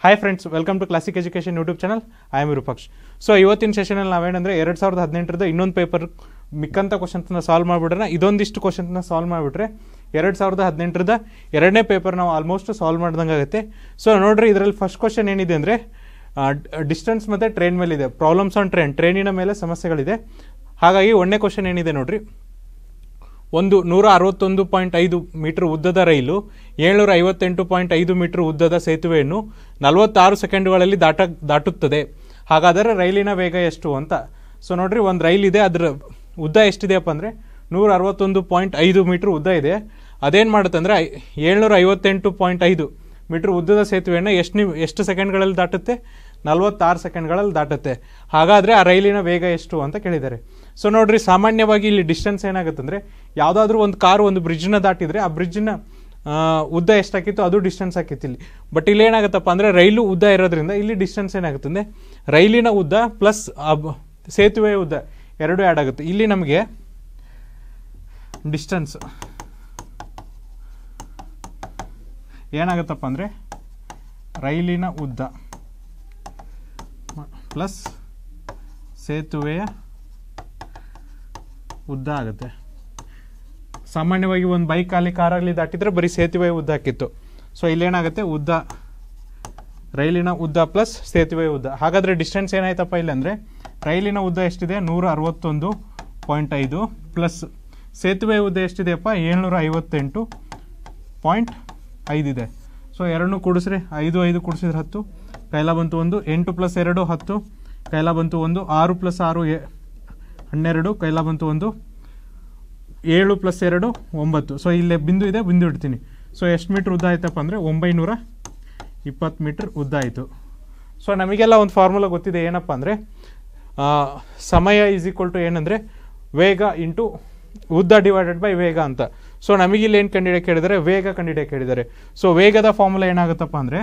hi friends welcome to classic education YouTube channel I am Virupaksh so ಇವತ್ತಿನ ಸೆಷನಲ್ಲಿ ನಾವೇನಂದ್ರೆ ಎರಡು ಸಾವಿರದ ಹದಿನೆಂಟರದ ಇನ್ನೊಂದು ಪೇಪರ್ ಮಿಕ್ಕಂಥ ಕ್ವಶನ್ಸ್ನ ಸಾಲ್ವ್ ಮಾಡಿಬಿಟ್ರೆ ಇದೊಂದಿಷ್ಟು ಕ್ವಶನ್ಸ್ನ ಸಾಲ್ವ್ ಮಾಡಿಬಿಟ್ರೆ ಎರಡು ಸಾವಿರದ ಹದಿನೆಂಟರದ ಎರಡನೇ ಪೇಪರ್ ನಾವು ಆಲ್ಮೋಸ್ಟ್ ಸಾಲ್ವ್ ಮಾಡ್ದಂಗೆ ಆಗುತ್ತೆ ಸೊ ನೋಡ್ರಿ ಇದರಲ್ಲಿ ಫಸ್ಟ್ ಕ್ವಶನ್ ಏನಿದೆ ಅಂದರೆ ಡಿಸ್ಟೆನ್ಸ್ ಮತ್ತು ಟ್ರೈನ್ ಮೇಲಿದೆ ಪ್ರಾಬ್ಲಮ್ಸ್ ಆನ್ ಟ್ರೈನ್ ಟ್ರೈನಿನ ಮೇಲೆ ಸಮಸ್ಯೆಗಳಿದೆ ಹಾಗಾಗಿ ಒಂದನೇ ಕ್ವಶನ್ ಏನಿದೆ ನೋಡ್ರಿ ಒಂದು ನೂರ ಅರವತ್ತೊಂದು ಪಾಯಿಂಟ್ ಐದು ಮೀಟರ್ ಉದ್ದದ ರೈಲು ಏಳ್ನೂರ ಐವತ್ತೆಂಟು ಪಾಯಿಂಟ್ ಐದು ಮೀಟರ್ ಉದ್ದದ ಸೇತುವೆಯನ್ನು ನಲವತ್ತಾರು ಸೆಕೆಂಡ್ಗಳಲ್ಲಿ ದಾಟ ದಾಟುತ್ತದೆ ಹಾಗಾದರೆ ರೈಲಿನ ವೇಗ ಎಷ್ಟು ಅಂತ ಸೊ ನೋಡ್ರಿ ಒಂದು ರೈಲ್ ಇದೆ ಅದರ ಉದ್ದ ಎಷ್ಟಿದೆಯಪ್ಪ ಅಂದರೆ ನೂರ ಅರವತ್ತೊಂದು ಪಾಯಿಂಟ್ ಐದು ಮೀಟರ್ ಉದ್ದ ಇದೆ ಅದೇನು ಮಾಡುತ್ತೆ ಅಂದರೆ ಏಳ್ನೂರ ಐವತ್ತೆಂಟು ಪಾಯಿಂಟ್ ಐದು ಮೀಟರ್ ಉದ್ದದ ಸೇತುವೆಯನ್ನು ಎಷ್ಟು ನಿಮ್ ಎಷ್ಟು ಸೆಕೆಂಡ್ಗಳಲ್ಲಿ ದಾಟುತ್ತೆ ನಲವತ್ತಾರು ಸೆಕೆಂಡ್ಗಳಲ್ಲಿ ದಾಟುತ್ತೆ ಹಾಗಾದರೆ ಆ ರೈಲಿನ ವೇಗ ಎಷ್ಟು ಅಂತ ಕೇಳಿದ್ದಾರೆ ಸೊ ನೋಡ್ರಿ ಸಾಮಾನ್ಯವಾಗಿ ಇಲ್ಲಿ ಡಿಸ್ಟೆನ್ಸ್ ಏನಾಗುತ್ತೆ ಅಂದರೆ ಯಾವುದಾದ್ರೂ ಒಂದು ಕಾರು ಒಂದು ಬ್ರಿಡ್ಜ್ನ ದಾಟಿದರೆ ಆ ಬ್ರಿಡ್ಜ್ನ ಉದ್ದ ಎಷ್ಟಾಕಿತ್ತು ಅದು ಡಿಸ್ಟೆನ್ಸ್ ಆಕಿತ್ತು ಇಲ್ಲಿ ಬಟ್ ಇಲ್ಲಿ ಏನಾಗುತ್ತಪ್ಪ ಅಂದರೆ ರೈಲು ಉದ್ದ ಇರೋದ್ರಿಂದ ಇಲ್ಲಿ ಡಿಸ್ಟೆನ್ಸ್ ಏನಾಗುತ್ತೆ ಅಂದರೆ ರೈಲಿನ ಉದ್ದ ಪ್ಲಸ್ ಸೇತುವೆಯ ಉದ್ದ ಎರಡು ಆ್ಯಡ್ ಆಗುತ್ತೆ ಇಲ್ಲಿ ನಮಗೆ ಡಿಸ್ಟೆನ್ಸ್ ಏನಾಗುತ್ತಪ್ಪ ಅಂದರೆ ರೈಲಿನ ಉದ್ದ ಪ್ಲಸ್ ಸೇತುವೆಯ ಉದ್ದ ಆಗುತ್ತೆ ಸಾಮಾನ್ಯವಾಗಿ ಒಂದು ಬೈಕ್ ಆಗಲಿ ಕಾರಾಗಲಿ ದಾಟಿದ್ರೆ ಬರೀ ಸೇತುವೆ ಉದ್ದ ಹಾಕಿತ್ತು ಸೊ ಇಲ್ಲೇನಾಗುತ್ತೆ ಉದ್ದ ರೈಲಿನ ಉದ್ದ ಪ್ಲಸ್ ಸೇತುವೆ ಉದ್ದ ಹಾಗಾದರೆ ಡಿಸ್ಟೆನ್ಸ್ ಏನಾಯ್ತಪ್ಪ ಇಲ್ಲಿ ಅಂದರೆ ರೈಲಿನ ಉದ್ದ ಎಷ್ಟಿದೆ ನೂರ ಅರವತ್ತೊಂದು ಪಾಯಿಂಟ್ ಐದು ಪ್ಲಸ್ ಸೇತುವೆ ಉದ್ದ ಎಷ್ಟಿದೆಯಪ್ಪ ಏಳ್ನೂರ ಐವತ್ತೆಂಟು ಪಾಯಿಂಟ್ ಐದಿದೆ ಸೊ ಎರಡನ್ನೂ ಕೂಡಿಸ್ರಿ ಐದು ಐದು ಕೂಡಿಸಿದ್ರೆ ಹತ್ತು ಕೈಲ ಬಂತು ಒಂದು ಎಂಟು ಪ್ಲಸ್ ಎರಡು ಹತ್ತು ಕೈಲ ಬಂತು ಒಂದು ಆರು ಪ್ಲಸ್ ಆರು ಎ ಹನ್ನೆರಡು ಕೈಲ ಬಂತು ಒಂದು ಏಳು ಪ್ಲಸ್ ಎರಡು ಒಂಬತ್ತು ಸೊ ಇಲ್ಲೇ ಬಿಂದು ಇದೆ ಬಿಂದು ಇಡ್ತೀನಿ ಸೊ ಎಷ್ಟು ಮೀಟ್ರ್ ಉದ್ದ ಆಯ್ತಪ್ಪ ಅಂದರೆ ಒಂಬೈನೂರ ಇಪ್ಪತ್ತು ಮೀಟ್ರ್ ಉದ್ದ ಆಯಿತು ಸೊ ನಮಗೆಲ್ಲ ಒಂದು ಫಾರ್ಮುಲಾ ಗೊತ್ತಿದೆ ಏನಪ್ಪ ಅಂದರೆ ಸಮಯ ಈಸ್ ಈಕ್ವಲ್ ಟು ಏನಂದರೆ ವೇಗ ಇಂಟು ಉದ್ದ ಡಿವೈಡೆಡ್ ಬೈ ವೇಗ ಅಂತ ಸೊ ನಮಗಿಲ್ಲಿ ಏನು ಕಂಡಿಡಿಯಕ್ಕೆ ಹೇಳಿದರೆ ವೇಗ ಕಂಡಿಡಿಯಕ್ಕೆ ಹೇಳಿದ್ದಾರೆ ಸೊ ವೇಗದ ಫಾರ್ಮುಲಾ ಏನಾಗುತ್ತಪ್ಪ ಅಂದರೆ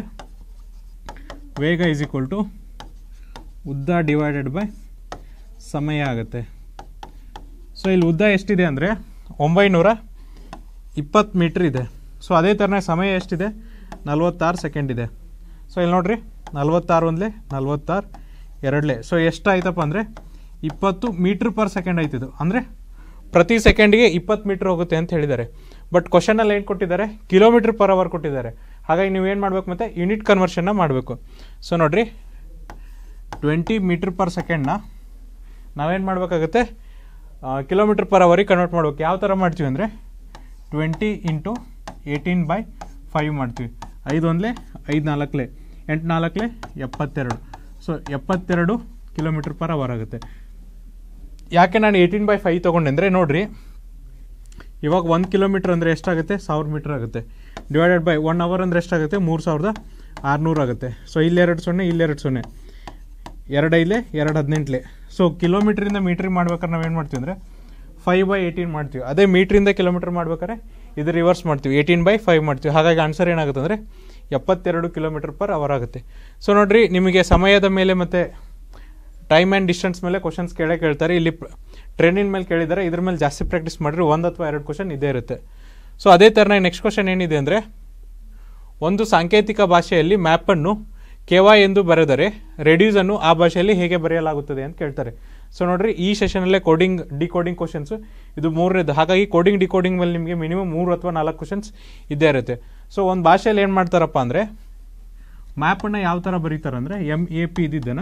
ವೇಗ ಈಸ್ ಈಕ್ವಲ್ ಟು ಉದ್ದ ಡಿವೈಡೆಡ್ ಬೈ ಸಮಯ ಆಗುತ್ತೆ ಸೊ ಇಲ್ಲಿ ಉದ್ದ ಎಷ್ಟಿದೆ ಅಂದರೆ ಒಂಬೈನೂರ ಇಪ್ಪತ್ತು ಮೀಟ್ರ್ ಇದೆ ಸೊ ಅದೇ ಥರನೇ ಸಮಯ ಎಷ್ಟಿದೆ ನಲ್ವತ್ತಾರು ಸೆಕೆಂಡ್ ಇದೆ ಸೊ ಇಲ್ಲಿ ನೋಡ್ರಿ ನಲ್ವತ್ತಾರು ಒಂದಲೇ ನಲ್ವತ್ತಾರು ಎರಡಲೇ ಸೊ ಎಷ್ಟಾಯ್ತಪ್ಪ ಅಂದರೆ ಇಪ್ಪತ್ತು ಮೀಟ್ರ್ ಪರ್ ಸೆಕೆಂಡ್ ಆಯ್ತಿದ್ದು ಅಂದರೆ ಪ್ರತಿ ಸೆಕೆಂಡಿಗೆ ಇಪ್ಪತ್ತು ಮೀಟ್ರ್ ಹೋಗುತ್ತೆ ಅಂತ ಹೇಳಿದ್ದಾರೆ ಬಟ್ ಕ್ವಶನಲ್ಲಿ ಏನು ಕೊಟ್ಟಿದ್ದಾರೆ ಕಿಲೋಮೀಟ್ರ್ ಪರ್ ಅವರ್ ಕೊಟ್ಟಿದ್ದಾರೆ ಹಾಗಾಗಿ ನೀವು ಏನು ಮಾಡಬೇಕು ಮತ್ತು ಯೂನಿಟ್ ಕನ್ವರ್ಷನ್ನ ಮಾಡಬೇಕು ಸೊ ನೋಡಿರಿ ಟ್ವೆಂಟಿ ಮೀಟ್ರ್ ಪರ್ ಸೆಕೆಂಡ್ನ ನಾವೇನು ಮಾಡಬೇಕಾಗುತ್ತೆ ಕಿಲೋಮೀಟ್ರ್ ಪರ್ ಅವರಿಗೆ ಕನ್ವರ್ಟ್ ಮಾಡ್ಬೇಕು ಯಾವ ಥರ ಮಾಡ್ತೀವಿ ಅಂದರೆ twenty into eighteen by five ಮಾಡ್ತೀವಿ ಐದು ಒಂದಲೇ ಐದು ನಾಲ್ಕಲೇ ಎಂಟು ನಾಲ್ಕಲೇ ಎಪ್ಪತ್ತೆರಡು ಸೊ ಎಪ್ಪತ್ತೆರಡು ಕಿಲೋಮೀಟ್ರ್ ಪರ್ ಅವರ್ ಆಗುತ್ತೆ ಯಾಕೆ ನಾನು ಏಯ್ಟೀನ್ ಬೈ ಫೈವ್ ತೊಗೊಂಡೆ ಅಂದರೆ ನೋಡಿರಿ ಇವಾಗ ಒಂದು ಕಿಲೋಮೀಟ್ರ್ ಅಂದರೆ ಎಷ್ಟಾಗುತ್ತೆ ಸಾವಿರ ಮೀಟ್ರ್ ಆಗುತ್ತೆ ಡಿವೈಡೆಡ್ ಬೈ ಒನ್ ಅವರ್ ಅಂದರೆ ಎಷ್ಟಾಗುತ್ತೆ ಮೂರು ಸಾವಿರದ ಆರುನೂರು ಆಗುತ್ತೆ ಸೊ ಇಲ್ಲೆರಡು ಸೊನ್ನೆ ಇಲ್ಲೆರಡು ಸೊನ್ನೆ ಎರಡು ಐಲೆ ಎರಡು ಹದಿನೆಂಟ್ಲೆ ಸೊ ಕಿಲೋಮೀಟ್ರಿಂದ ಮೀಟ್ರಿಗೆ ಮಾಡ್ಬೇಕಾದ್ರೆ ನಾವೇನು ಮಾಡ್ತೀವಿ ಅಂದರೆ ಫೈವ್ ಬೈ ಏಯ್ಟೀನ್ ಮಾಡ್ತೀವಿ ಅದೇ ಮೀಟ್ರಿಂದ ಕಿಲೋಮೀಟ್ರ್ ಮಾಡ್ಬೇಕಾದ್ರೆ ಇದು ರಿವರ್ಸ್ ಮಾಡ್ತೀವಿ ಏಯ್ಟೀನ್ ಬೈ ಫೈವ್ ಮಾಡ್ತೀವಿ ಹಾಗಾಗಿ ಆನ್ಸರ್ ಏನಾಗುತ್ತೆ ಅಂದರೆ ಎಪ್ಪತ್ತೆರಡು ಕಿಲೋಮೀಟ್ರ್ ಪರ್ ಅವರ್ ಆಗುತ್ತೆ ಸೊ ನೋಡಿರಿ ನಿಮಗೆ ಸಮಯದ ಮೇಲೆ ಮತ್ತು ಟೈಮ್ ಆ್ಯಂಡ್ ಡಿಸ್ಟೆನ್ಸ್ ಮೇಲೆ ಕ್ವಶನ್ಸ್ ಕೇಳೇ ಕೇಳ್ತಾರೆ ಇಲ್ಲಿ ಟ್ರೈನಿನ ಮೇಲೆ ಕೇಳಿದ್ದಾರೆ ಇದ್ರ ಮೇಲೆ ಜಾಸ್ತಿ ಪ್ರಾಕ್ಟೀಸ್ ಮಾಡಿರಿ ಒಂದು ಅಥವಾ ಎರಡು ಕ್ವಶನ್ ಇದೇ ಇರುತ್ತೆ ಸೊ ಅದೇ ಥರನೇ ನೆಕ್ಸ್ಟ್ ಕ್ವಶನ್ ಏನಿದೆ ಅಂದರೆ ಒಂದು ಸಾಂಕೇತಿಕ ಭಾಷೆಯಲ್ಲಿ ಮ್ಯಾಪನ್ನು ಕೆವಾ ಎಂದು ಬರೆದರೆ ರೆಡ್ಯೂಸನ್ನು ಆ ಭಾಷೆಯಲ್ಲಿ ಹೇಗೆ ಬರೆಯಲಾಗುತ್ತದೆ ಅಂತ ಕೇಳ್ತಾರೆ ಸೊ ನೋಡ್ರಿ ಈ ಸೆಷನಲ್ಲೇ ಕೋಡಿಂಗ್ ಡಿಕೋಡಿಂಗ್ ಕ್ವಶನ್ಸ್ ಇದು ಮೂರನೇದು ಹಾಗಾಗಿ ಕೋಡಿಂಗ್ ಡಿಕೋಡಿಂಗ್ ಮೇಲೆ ನಿಮಗೆ ಮಿನಿಮಮ್ ಮೂರು ಅಥವಾ ನಾಲ್ಕು ಕ್ವಶನ್ಸ್ ಇದ್ದೇ ಇರುತ್ತೆ ಸೊ ಒಂದು ಭಾಷೆಯಲ್ಲಿ ಏನು ಮಾಡ್ತಾರಪ್ಪ ಅಂದರೆ ಮ್ಯಾಪನ್ನು ಯಾವ ಥರ ಬರೀತಾರೆ ಅಂದರೆ ಎಮ್ ಎ ಪಿ ಇದ್ದಿದ್ದನ್ನು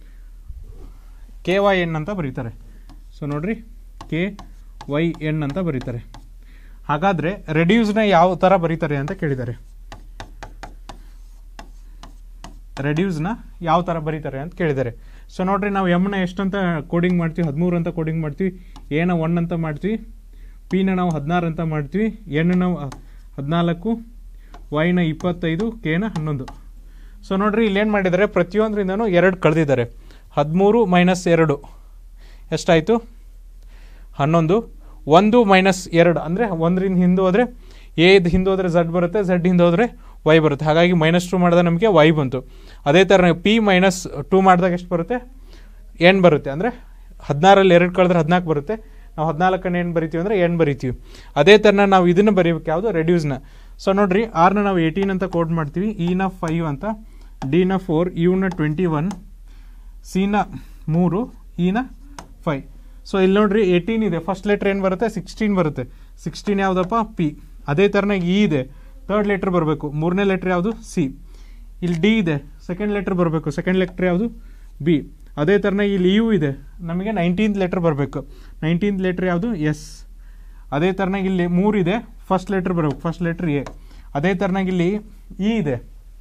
ಕೆ ವೈ ಎನ್ ಅಂತ ಬರೀತಾರೆ ಸೊ ನೋಡ್ರಿ ಕೆ ವೈ ಎನ್ ಅಂತ ಬರೀತಾರೆ ಹಾಗಾದರೆ ರೆಡ್ಯೂಸ್ನ ಯಾವ ಥರ ಬರೀತಾರೆ ಅಂತ ಕೇಳಿದ್ದಾರೆ ರೆಡ್ಯೂಸ್ನ ಯಾವ ಥರ ಬರೀತಾರೆ ಅಂತ ಕೇಳಿದ್ದಾರೆ ಸೊ ನೋಡ್ರಿ ನಾವು ಎಮ್ನ ಎಷ್ಟಂತ ಕೋಡಿಂಗ್ ಮಾಡ್ತೀವಿ ಹದಿಮೂರು ಅಂತ ಕೋಡಿಂಗ್ ಮಾಡ್ತೀವಿ ಎನ ಒನ್ ಅಂತ ಮಾಡ್ತೀವಿ ಪಿನ ನಾವು ಹದಿನಾರು ಅಂತ ಮಾಡ್ತೀವಿ ಎನ್ ನಾವು ಹದಿನಾಲ್ಕು ವೈನ ಇಪ್ಪತ್ತೈದು ಕೆನ ಹನ್ನೊಂದು ಸೊ ನೋಡ್ರಿ ಇಲ್ಲೇನು ಮಾಡಿದ್ದಾರೆ ಪ್ರತಿಯೊಂದರಿಂದನೂ ಎರಡು ಕಳೆದಿದ್ದಾರೆ ಹದಿಮೂರು ಮೈನಸ್ ಎರಡು ಎಷ್ಟಾಯಿತು ಹನ್ನೊಂದು ಒಂದು ಮೈನಸ್ ಎರಡು ಅಂದರೆ ಒಂದರಿಂದ ಹಿಂದೆ ಹೋದರೆ ಎದು ಹಿಂದೆ ಹೋದರೆ ಝಡ್ ಬರುತ್ತೆ ಝಡ್ ಹಿಂದೆ ಹೋದರೆ ವೈ ಬರುತ್ತೆ ಹಾಗಾಗಿ ಮೈನಸ್ ಟು ಮಾಡಿದಾಗ ನಮಗೆ ವೈ ಬಂತು ಅದೇ ಥರ ಪಿ ಮೈನಸ್ ಟು ಮಾಡಿದಾಗ ಎಷ್ಟು ಬರುತ್ತೆ ಎನ್ ಬರುತ್ತೆ ಅಂದರೆ ಹದಿನಾರಲ್ಲಿ ಎರಡು ಕಳೆದ್ರೆ ಹದಿನಾಲ್ಕು ಬರುತ್ತೆ ನಾವು ಹದಿನಾಲ್ಕನ್ನು ಏನು ಬರಿತೀವಿ ಅಂದರೆ ಎನ್ ಬರಿತೀವಿ ಅದೇ ಥರನ ನಾವು ಇದನ್ನು ಬರೀಬೇಕು ಯಾವುದು ರೆಡ್ಯೂಸ್ನ ಸೊ ನೋಡ್ರಿ ಆರ್ನ ನಾವು ಏಯ್ಟೀನ್ ಅಂತ ಕೋಡ್ ಮಾಡ್ತೀವಿ ಇನ ಫೈವ್ ಅಂತ ಡಿನ ಫೋರ್ ಯುನ ಟ್ವೆಂಟಿ ಒನ್ ಸಿನ ಮೂರು ಇನ ಫೈವ್ ಸೊ ಇಲ್ಲಿ ನೋಡ್ರಿ ಏಯ್ಟೀನ್ ಇದೆ ಫಸ್ಟ್ ಲೆಟ್ರ್ ಏನು ಬರುತ್ತೆ ಸಿಕ್ಸ್ಟೀನ್ ಬರುತ್ತೆ ಸಿಕ್ಸ್ಟೀನ್ ಯಾವುದಪ್ಪ ಪಿ ಅದೇ ಥರನಾಗಿ ಇ ಇದೆ ತರ್ಡ್ ಲೆಟ್ರ್ ಬರಬೇಕು ಮೂರನೇ ಲೆಟ್ರ್ ಯಾವುದು ಸಿ ಇಲ್ಲಿ ಡಿ ಇದೆ ಸೆಕೆಂಡ್ ಲೆಟ್ರ್ ಬರಬೇಕು ಸೆಕೆಂಡ್ ಲೆಟ್ರ್ ಯಾವುದು ಬಿ ಅದೇ ಥರನಾಗಿ ಇಲ್ಲಿ ಯು ಇದೆ ನಮಗೆ ನೈನ್ಟೀನ್ತ್ ಲೆಟ್ರ್ ಬರಬೇಕು ನೈನ್ಟೀನ್ತ್ ಲೆಟ್ರ್ ಯಾವುದು ಎಸ್ ಅದೇ ಥರನಾಗಿ ಇಲ್ಲಿ ಮೂರಿದೆ ಫಸ್ಟ್ ಲೆಟ್ರ್ ಬರಬೇಕು ಫಸ್ಟ್ ಲೆಟ್ರ್ ಎ ಅದೇ ಥರನಾಗಿ ಇಲ್ಲಿ ಇ ಇದೆ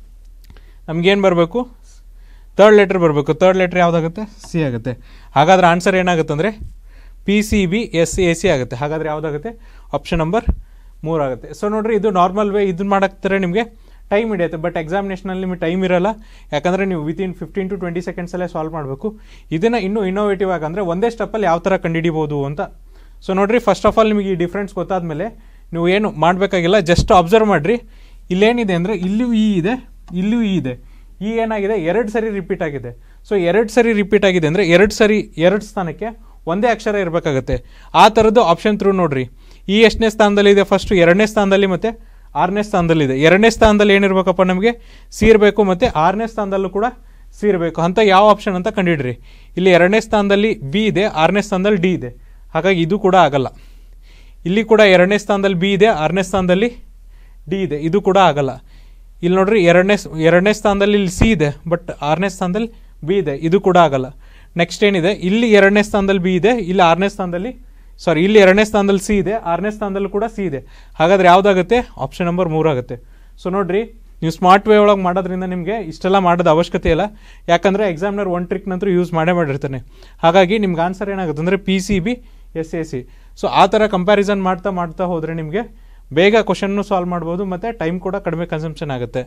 ನಮಗೇನು ಬರಬೇಕು ತರ್ಡ್ ಲೆಟ್ರ್ ಬರಬೇಕು ತರ್ಡ್ ಲೆಟ್ರ್ ಯಾವುದಾಗುತ್ತೆ ಸಿ ಆಗುತ್ತೆ ಹಾಗಾದ್ರೆ ಆನ್ಸರ್ ಏನಾಗುತ್ತೆ ಅಂದರೆ P C B S C A C ಆಗುತ್ತೆ ಹಾಗಾದ್ರೆ ಯಾವುದಾಗುತ್ತೆ ಆಪ್ಷನ್ ನಂಬರ್ ಮೂರು ಆಗುತ್ತೆ ಸೊ ನೋಡ್ರಿ ಇದು ನಾರ್ಮಲ್ ವೇ ಇದನ್ನ ಮಾಡಕ್ತಾರೆ ನಿಮಗೆ ಟೈಮ್ ಹಿಡಿಯುತ್ತೆ ಬಟ್ ಎಕ್ಸಾಮಿನೇಷನಲ್ಲಿ ನಿಮಗೆ ಟೈಮ್ ಇರಲ್ಲ ಯಾಕಂದರೆ ನೀವು ವಿತಿನ್ ಫಿಫ್ಟೀನ್ ಟು ಟ್ವೆಂಟಿ ಸೆಕೆಂಡ್ಸಲ್ಲೇ ಸಾಲ್ವ್ ಮಾಡಬೇಕು ಇದನ್ನು ಇನ್ನೂ ಇನ್ನೋವೇಟಿವ್ ಆಗಿ ಅಂದರೆ ಒಂದೇ ಸ್ಟೆಪ್ಪಲ್ಲಿ ಯಾವ ಥರ ಕಂಡುಹಿಡಿಬೋದು ಅಂತ ಸೊ ನೋಡ್ರಿ ಫಸ್ಟ್ ಆಫ್ ಆಲ್ ನಿಮಗೆ ಈ ಡಿಫ್ರೆನ್ಸ್ ಗೊತ್ತಾದ್ಮೇಲೆ ನೀವು ಏನು ಮಾಡಬೇಕಾಗಿಲ್ಲ ಜಸ್ಟ್ ಅಬ್ಸರ್ವ್ ಮಾಡಿರಿ ಇಲ್ಲೇನಿದೆ ಅಂದರೆ ಇಲ್ಲೂ ಇ ಇದೆ ಇಲ್ಲೂ ಇ ಇದೆ ಈ ಏನಾಗಿದೆ ಎರಡು ಸರಿ ರಿಪೀಟ್ ಆಗಿದೆ ಸೊ ಎರಡು ಸರಿ ರಿಪೀಟ್ ಆಗಿದೆ ಅಂದರೆ ಎರಡು ಸರಿ ಎರಡು ಸ್ಥಾನಕ್ಕೆ ಒಂದೇ ಅಕ್ಷರ ಇರಬೇಕಾಗತ್ತೆ ಆ ಥರದ್ದು ಆಪ್ಷನ್ ಥ್ರೂ ನೋಡ್ರಿ ಈ ಎಷ್ಟನೇ ಸ್ಥಾನದಲ್ಲಿ ಇದೆ ಫಸ್ಟು ಎರಡನೇ ಸ್ಥಾನದಲ್ಲಿ ಮತ್ತು ಆರನೇ ಸ್ಥಾನದಲ್ಲಿ ಇದೆ ಎರಡನೇ ಸ್ಥಾನದಲ್ಲಿ ಏನಿರ್ಬೇಕಪ್ಪ ನಮಗೆ ಸಿ ಇರಬೇಕು ಮತ್ತು ಆರನೇ ಸ್ಥಾನದಲ್ಲೂ ಕೂಡ ಸಿ ಇರಬೇಕು ಅಂತ ಯಾವ ಆಪ್ಷನ್ ಅಂತ ಕಂಡಿಡ್ರಿ ಇಲ್ಲಿ ಎರಡನೇ ಸ್ಥಾನದಲ್ಲಿ ಬಿ ಇದೆ ಆರನೇ ಸ್ಥಾನದಲ್ಲಿ ಡಿ ಇದೆ ಹಾಗಾಗಿ ಇದು ಕೂಡ ಆಗಲ್ಲ ಇಲ್ಲಿ ಕೂಡ ಎರಡನೇ ಸ್ಥಾನದಲ್ಲಿ ಬಿ ಇದೆ ಆರನೇ ಸ್ಥಾನದಲ್ಲಿ ಡಿ ಇದೆ ಇದು ಕೂಡ ಆಗಲ್ಲ ಇಲ್ಲಿ ನೋಡ್ರಿ ಎರಡನೇ ಎರಡನೇ ಸ್ಥಾನದಲ್ಲಿ ಇಲ್ಲಿ ಸಿ ಇದೆ ಬಟ್ ಆರನೇ ಸ್ಥಾನದಲ್ಲಿ ಬಿ ಇದೆ ಇದು ಕೂಡ ಆಗಲ್ಲ ನೆಕ್ಸ್ಟ್ ಏನಿದೆ ಇಲ್ಲಿ ಎರಡನೇ ಸ್ಥಾನದಲ್ಲಿ ಬಿ ಇದೆ ಇಲ್ಲಿ ಆರನೇ ಸ್ಥಾನದಲ್ಲಿ ಸಾರಿ ಇಲ್ಲಿ ಎರಡನೇ ಸ್ಥಾನದಲ್ಲಿ ಸಿ ಇದೆ ಆರನೇ ಸ್ಥಾನದಲ್ಲೂ ಕೂಡ ಸಿ ಇದೆ ಹಾಗಾದ್ರೆ ಯಾವುದಾಗುತ್ತೆ ಆಪ್ಷನ್ ನಂಬರ್ ಮೂರಾಗುತ್ತೆ ಸೊ ನೋಡ್ರಿ ನೀವು ಸ್ಮಾರ್ಟ್ ವೇ ಒಳಗೆ ಮಾಡೋದ್ರಿಂದ ನಿಮಗೆ ಇಷ್ಟೆಲ್ಲ ಮಾಡೋದು ಅವಶ್ಯಕತೆ ಇಲ್ಲ ಯಾಕಂದರೆ ಎಕ್ಸಾಮ್ನರ್ ಒನ್ ಟ್ರಿಕ್ ನಂತರ ಯೂಸ್ ಮಾಡೇ ಮಾಡಿರ್ತಾನೆ ಹಾಗಾಗಿ ನಿಮ್ಗೆ ಆನ್ಸರ್ ಏನಾಗುತ್ತೆ ಅಂದರೆ P C B S A C so ಆ ಥರ ಕಂಪ್ಯಾರಿಸನ್ ಮಾಡ್ತಾ ಮಾಡ್ತಾ ಹೋದರೆ ನಿಮಗೆ ಬೇಗ ಕ್ವಶನ್ನು ಸಾಲ್ವ್ ಮಾಡ್ಬೋದು ಮತ್ತು ಟೈಮ್ ಕೂಡ ಕಡಿಮೆ ಕನ್ಸಂಪ್ಷನ್ ಆಗುತ್ತೆ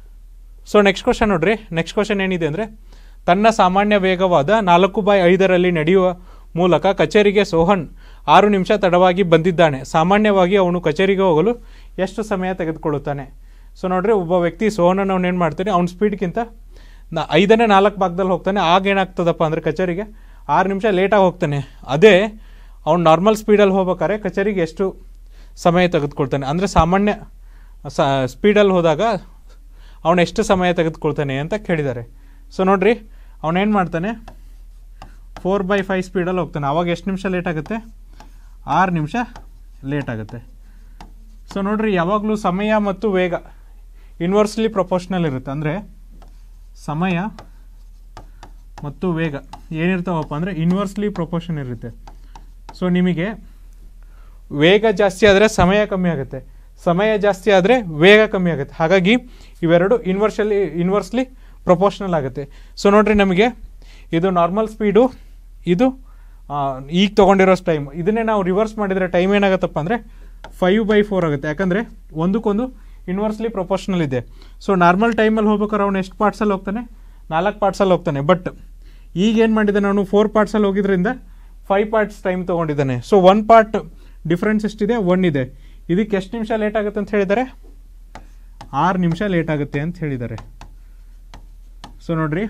ಸೊ ನೆಕ್ಸ್ಟ್ ಕ್ವಶನ್ ನೋಡ್ರಿ ನೆಕ್ಸ್ಟ್ ಕ್ವಶನ್ ಏನಿದೆ ಅಂದರೆ ತನ್ನ ಸಾಮಾನ್ಯ ವೇಗವಾದ ನಾಲ್ಕು ಬೈ ಐದರಲ್ಲಿ ನಡೆಯುವ ಮೂಲಕ ಕಚೇರಿಗೆ ಸೋಹನ್ ಆರು ನಿಮಿಷ ತಡವಾಗಿ ಬಂದಿದ್ದಾನೆ ಸಾಮಾನ್ಯವಾಗಿ ಅವನು ಕಚೇರಿಗೆ ಹೋಗಲು ಎಷ್ಟು ಸಮಯ ತೆಗೆದುಕೊಳ್ಳುತ್ತಾನೆ ಸೊ ನೋಡ್ರಿ ಒಬ್ಬ ವ್ಯಕ್ತಿ ಸೋಹನನ್ನು ಅವನು ಏನು ಮಾಡ್ತಾನೆ ಅವ್ನ ಸ್ಪೀಡ್ಗಿಂತ ನಾ ಐದನೇ ನಾಲ್ಕು ಭಾಗದಲ್ಲಿ ಹೋಗ್ತಾನೆ ಆಗ ಏನಾಗ್ತದಪ್ಪ ಅಂದರೆ ಕಚೇರಿಗೆ ಆರು ನಿಮಿಷ ಲೇಟಾಗಿ ಹೋಗ್ತಾನೆ ಅದೇ ಅವ್ನು ನಾರ್ಮಲ್ ಸ್ಪೀಡಲ್ಲಿ ಹೋಗ್ಬೇಕಾದ್ರೆ ಕಚೇರಿಗೆ ಎಷ್ಟು ಸಮಯ ತೆಗೆದುಕೊಳ್ತಾನೆ ಅಂದರೆ ಸಾಮಾನ್ಯ ಸ ಸ್ಪೀಡಲ್ಲಿ ಹೋದಾಗ ಅವನು ಎಷ್ಟು ಸಮಯ ತೆಗೆದುಕೊಳ್ತಾನೆ ಅಂತ ಕೇಳಿದ್ದಾರೆ ಸೊ ನೋಡ್ರಿ ಅವನೇನು ಮಾಡ್ತಾನೆ ಫೋರ್ ಬೈ ಫೈವ್ ಸ್ಪೀಡಲ್ಲಿ ಹೋಗ್ತಾನೆ ಅವಾಗ ಎಷ್ಟು ನಿಮಿಷ ಲೇಟ್ ಆಗುತ್ತೆ ಆರು ನಿಮಿಷ ಲೇಟ್ ಆಗುತ್ತೆ ಸೊ ನೋಡ್ರಿ ಯಾವಾಗಲೂ ಸಮಯ ಮತ್ತು ವೇಗ ಇನ್ವರ್ಸ್ಲಿ ಪ್ರಪೋರ್ಷನಲ್ ಇರುತ್ತೆ ಅಂದರೆ ಸಮಯ ಮತ್ತು ವೇಗ ಏನಿರ್ತಾವಪ್ಪ ಅಂದರೆ ಇನ್ವರ್ಸ್ಲಿ ಪ್ರಪೋರ್ಷನ್ ಇರುತ್ತೆ ಸೊ ನಿಮಗೆ ವೇಗ ಜಾಸ್ತಿ ಆದರೆ ಸಮಯ ಕಮ್ಮಿ ಆಗುತ್ತೆ ಸಮಯ ಜಾಸ್ತಿ ಆದರೆ ವೇಗ ಕಮ್ಮಿ ಆಗುತ್ತೆ ಹಾಗಾಗಿ ಇವೆರಡು ಇನ್ವರ್ಷಲಿ ಇನ್ವರ್ಸ್ಲಿ ಪ್ರಪೋರ್ಷನಲ್ ಆಗುತ್ತೆ ಸೊ ನೋಡ್ರಿ ನಮಗೆ ಇದು ನಾರ್ಮಲ್ ಸ್ಪೀಡು ಇದು ಆ, ಈಗ ತೊಗೊಂಡಿರೋ ಟೈಮ್ ಇದನ್ನೇ ನಾವು ರಿವರ್ಸ್ ಮಾಡಿದರೆ ಟೈಮ್ ಏನಾಗುತ್ತಪ್ಪ ಅಂದರೆ ಫೈವ್ ಬೈ ಫೋರ್ ಆಗುತ್ತೆ ಯಾಕಂದರೆ ಒಂದಕ್ಕೊಂದು ಇನ್ವರ್ಸ್ಲಿ ಪ್ರಪೋರ್ಷನಲ್ ಇದೆ ಸೊ ನಾರ್ಮಲ್ ಟೈಮಲ್ಲಿ ಹೋಗ್ಬೇಕಾದ್ರೆ ಅವ್ನು ಎಷ್ಟು ಪಾರ್ಟ್ಸಲ್ಲಿ ಹೋಗ್ತಾನೆ ನಾಲ್ಕು ಪಾರ್ಟ್ಸಲ್ಲಿ ಹೋಗ್ತಾನೆ ಬಟ್ ಈಗ ಏನು ಮಾಡಿದ್ದಾನೆ ಅವನು ಫೋರ್ ಪಾರ್ಟ್ಸಲ್ಲಿ ಹೋಗಿದ್ರಿಂದ ಫೈವ್ ಪಾರ್ಟ್ಸ್ ಟೈಮ್ ತೊಗೊಂಡಿದ್ದಾನೆ ಸೊ ಒನ್ ಪಾರ್ಟ್ ಡಿಫ್ರೆನ್ಸ್ ಎಷ್ಟಿದೆ ಒನ್ ಇದೆ ಇದಕ್ಕೆ ಎಷ್ಟು ನಿಮಿಷ ಲೇಟ್ ಆಗುತ್ತೆ ಅಂತ ಹೇಳಿದ್ದಾರೆ ಆರು ನಿಮಿಷ ಲೇಟ್ ಆಗುತ್ತೆ ಅಂತ ಹೇಳಿದ್ದಾರೆ ಸೊ ನೋಡ್ರಿ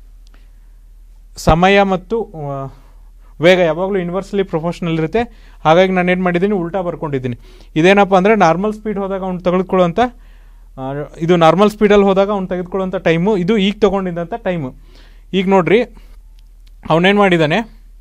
ಸಮಯ ಮತ್ತು ಆ, ವೇಗ ಯಾವಾಗಲೂ ಇನ್ವರ್ಸ್ಲಿ ಪ್ರೊಫೆಷನಲ್ ಇರುತ್ತೆ ಹಾಗಾಗಿ ನಾನು ಏನು ಮಾಡಿದ್ದೀನಿ ಉಲ್ಟಾ ಬರ್ಕೊಂಡಿದ್ದೀನಿ ಇದೇನಪ್ಪ ಅಂದರೆ ನಾರ್ಮಲ್ ಸ್ಪೀಡ್ ಹೋದಾಗ ಅವ್ನು ತೆಗೆದುಕೊಳ್ಳುವಂಥ ಆ, ಇದು ನಾರ್ಮಲ್ ಸ್ಪೀಡಲ್ಲಿ ಹೋದಾಗ ಅವ್ನು ತೆಗೆದುಕೊಳ್ಳುವಂಥ ಟೈಮು ಇದು ಈಗ ತೊಗೊಂಡಿದ್ದಂಥ ಟೈಮು ಈಗ ನೋಡ್ರಿ ಅವನೇನು ಮಾಡಿದ್ದಾನೆ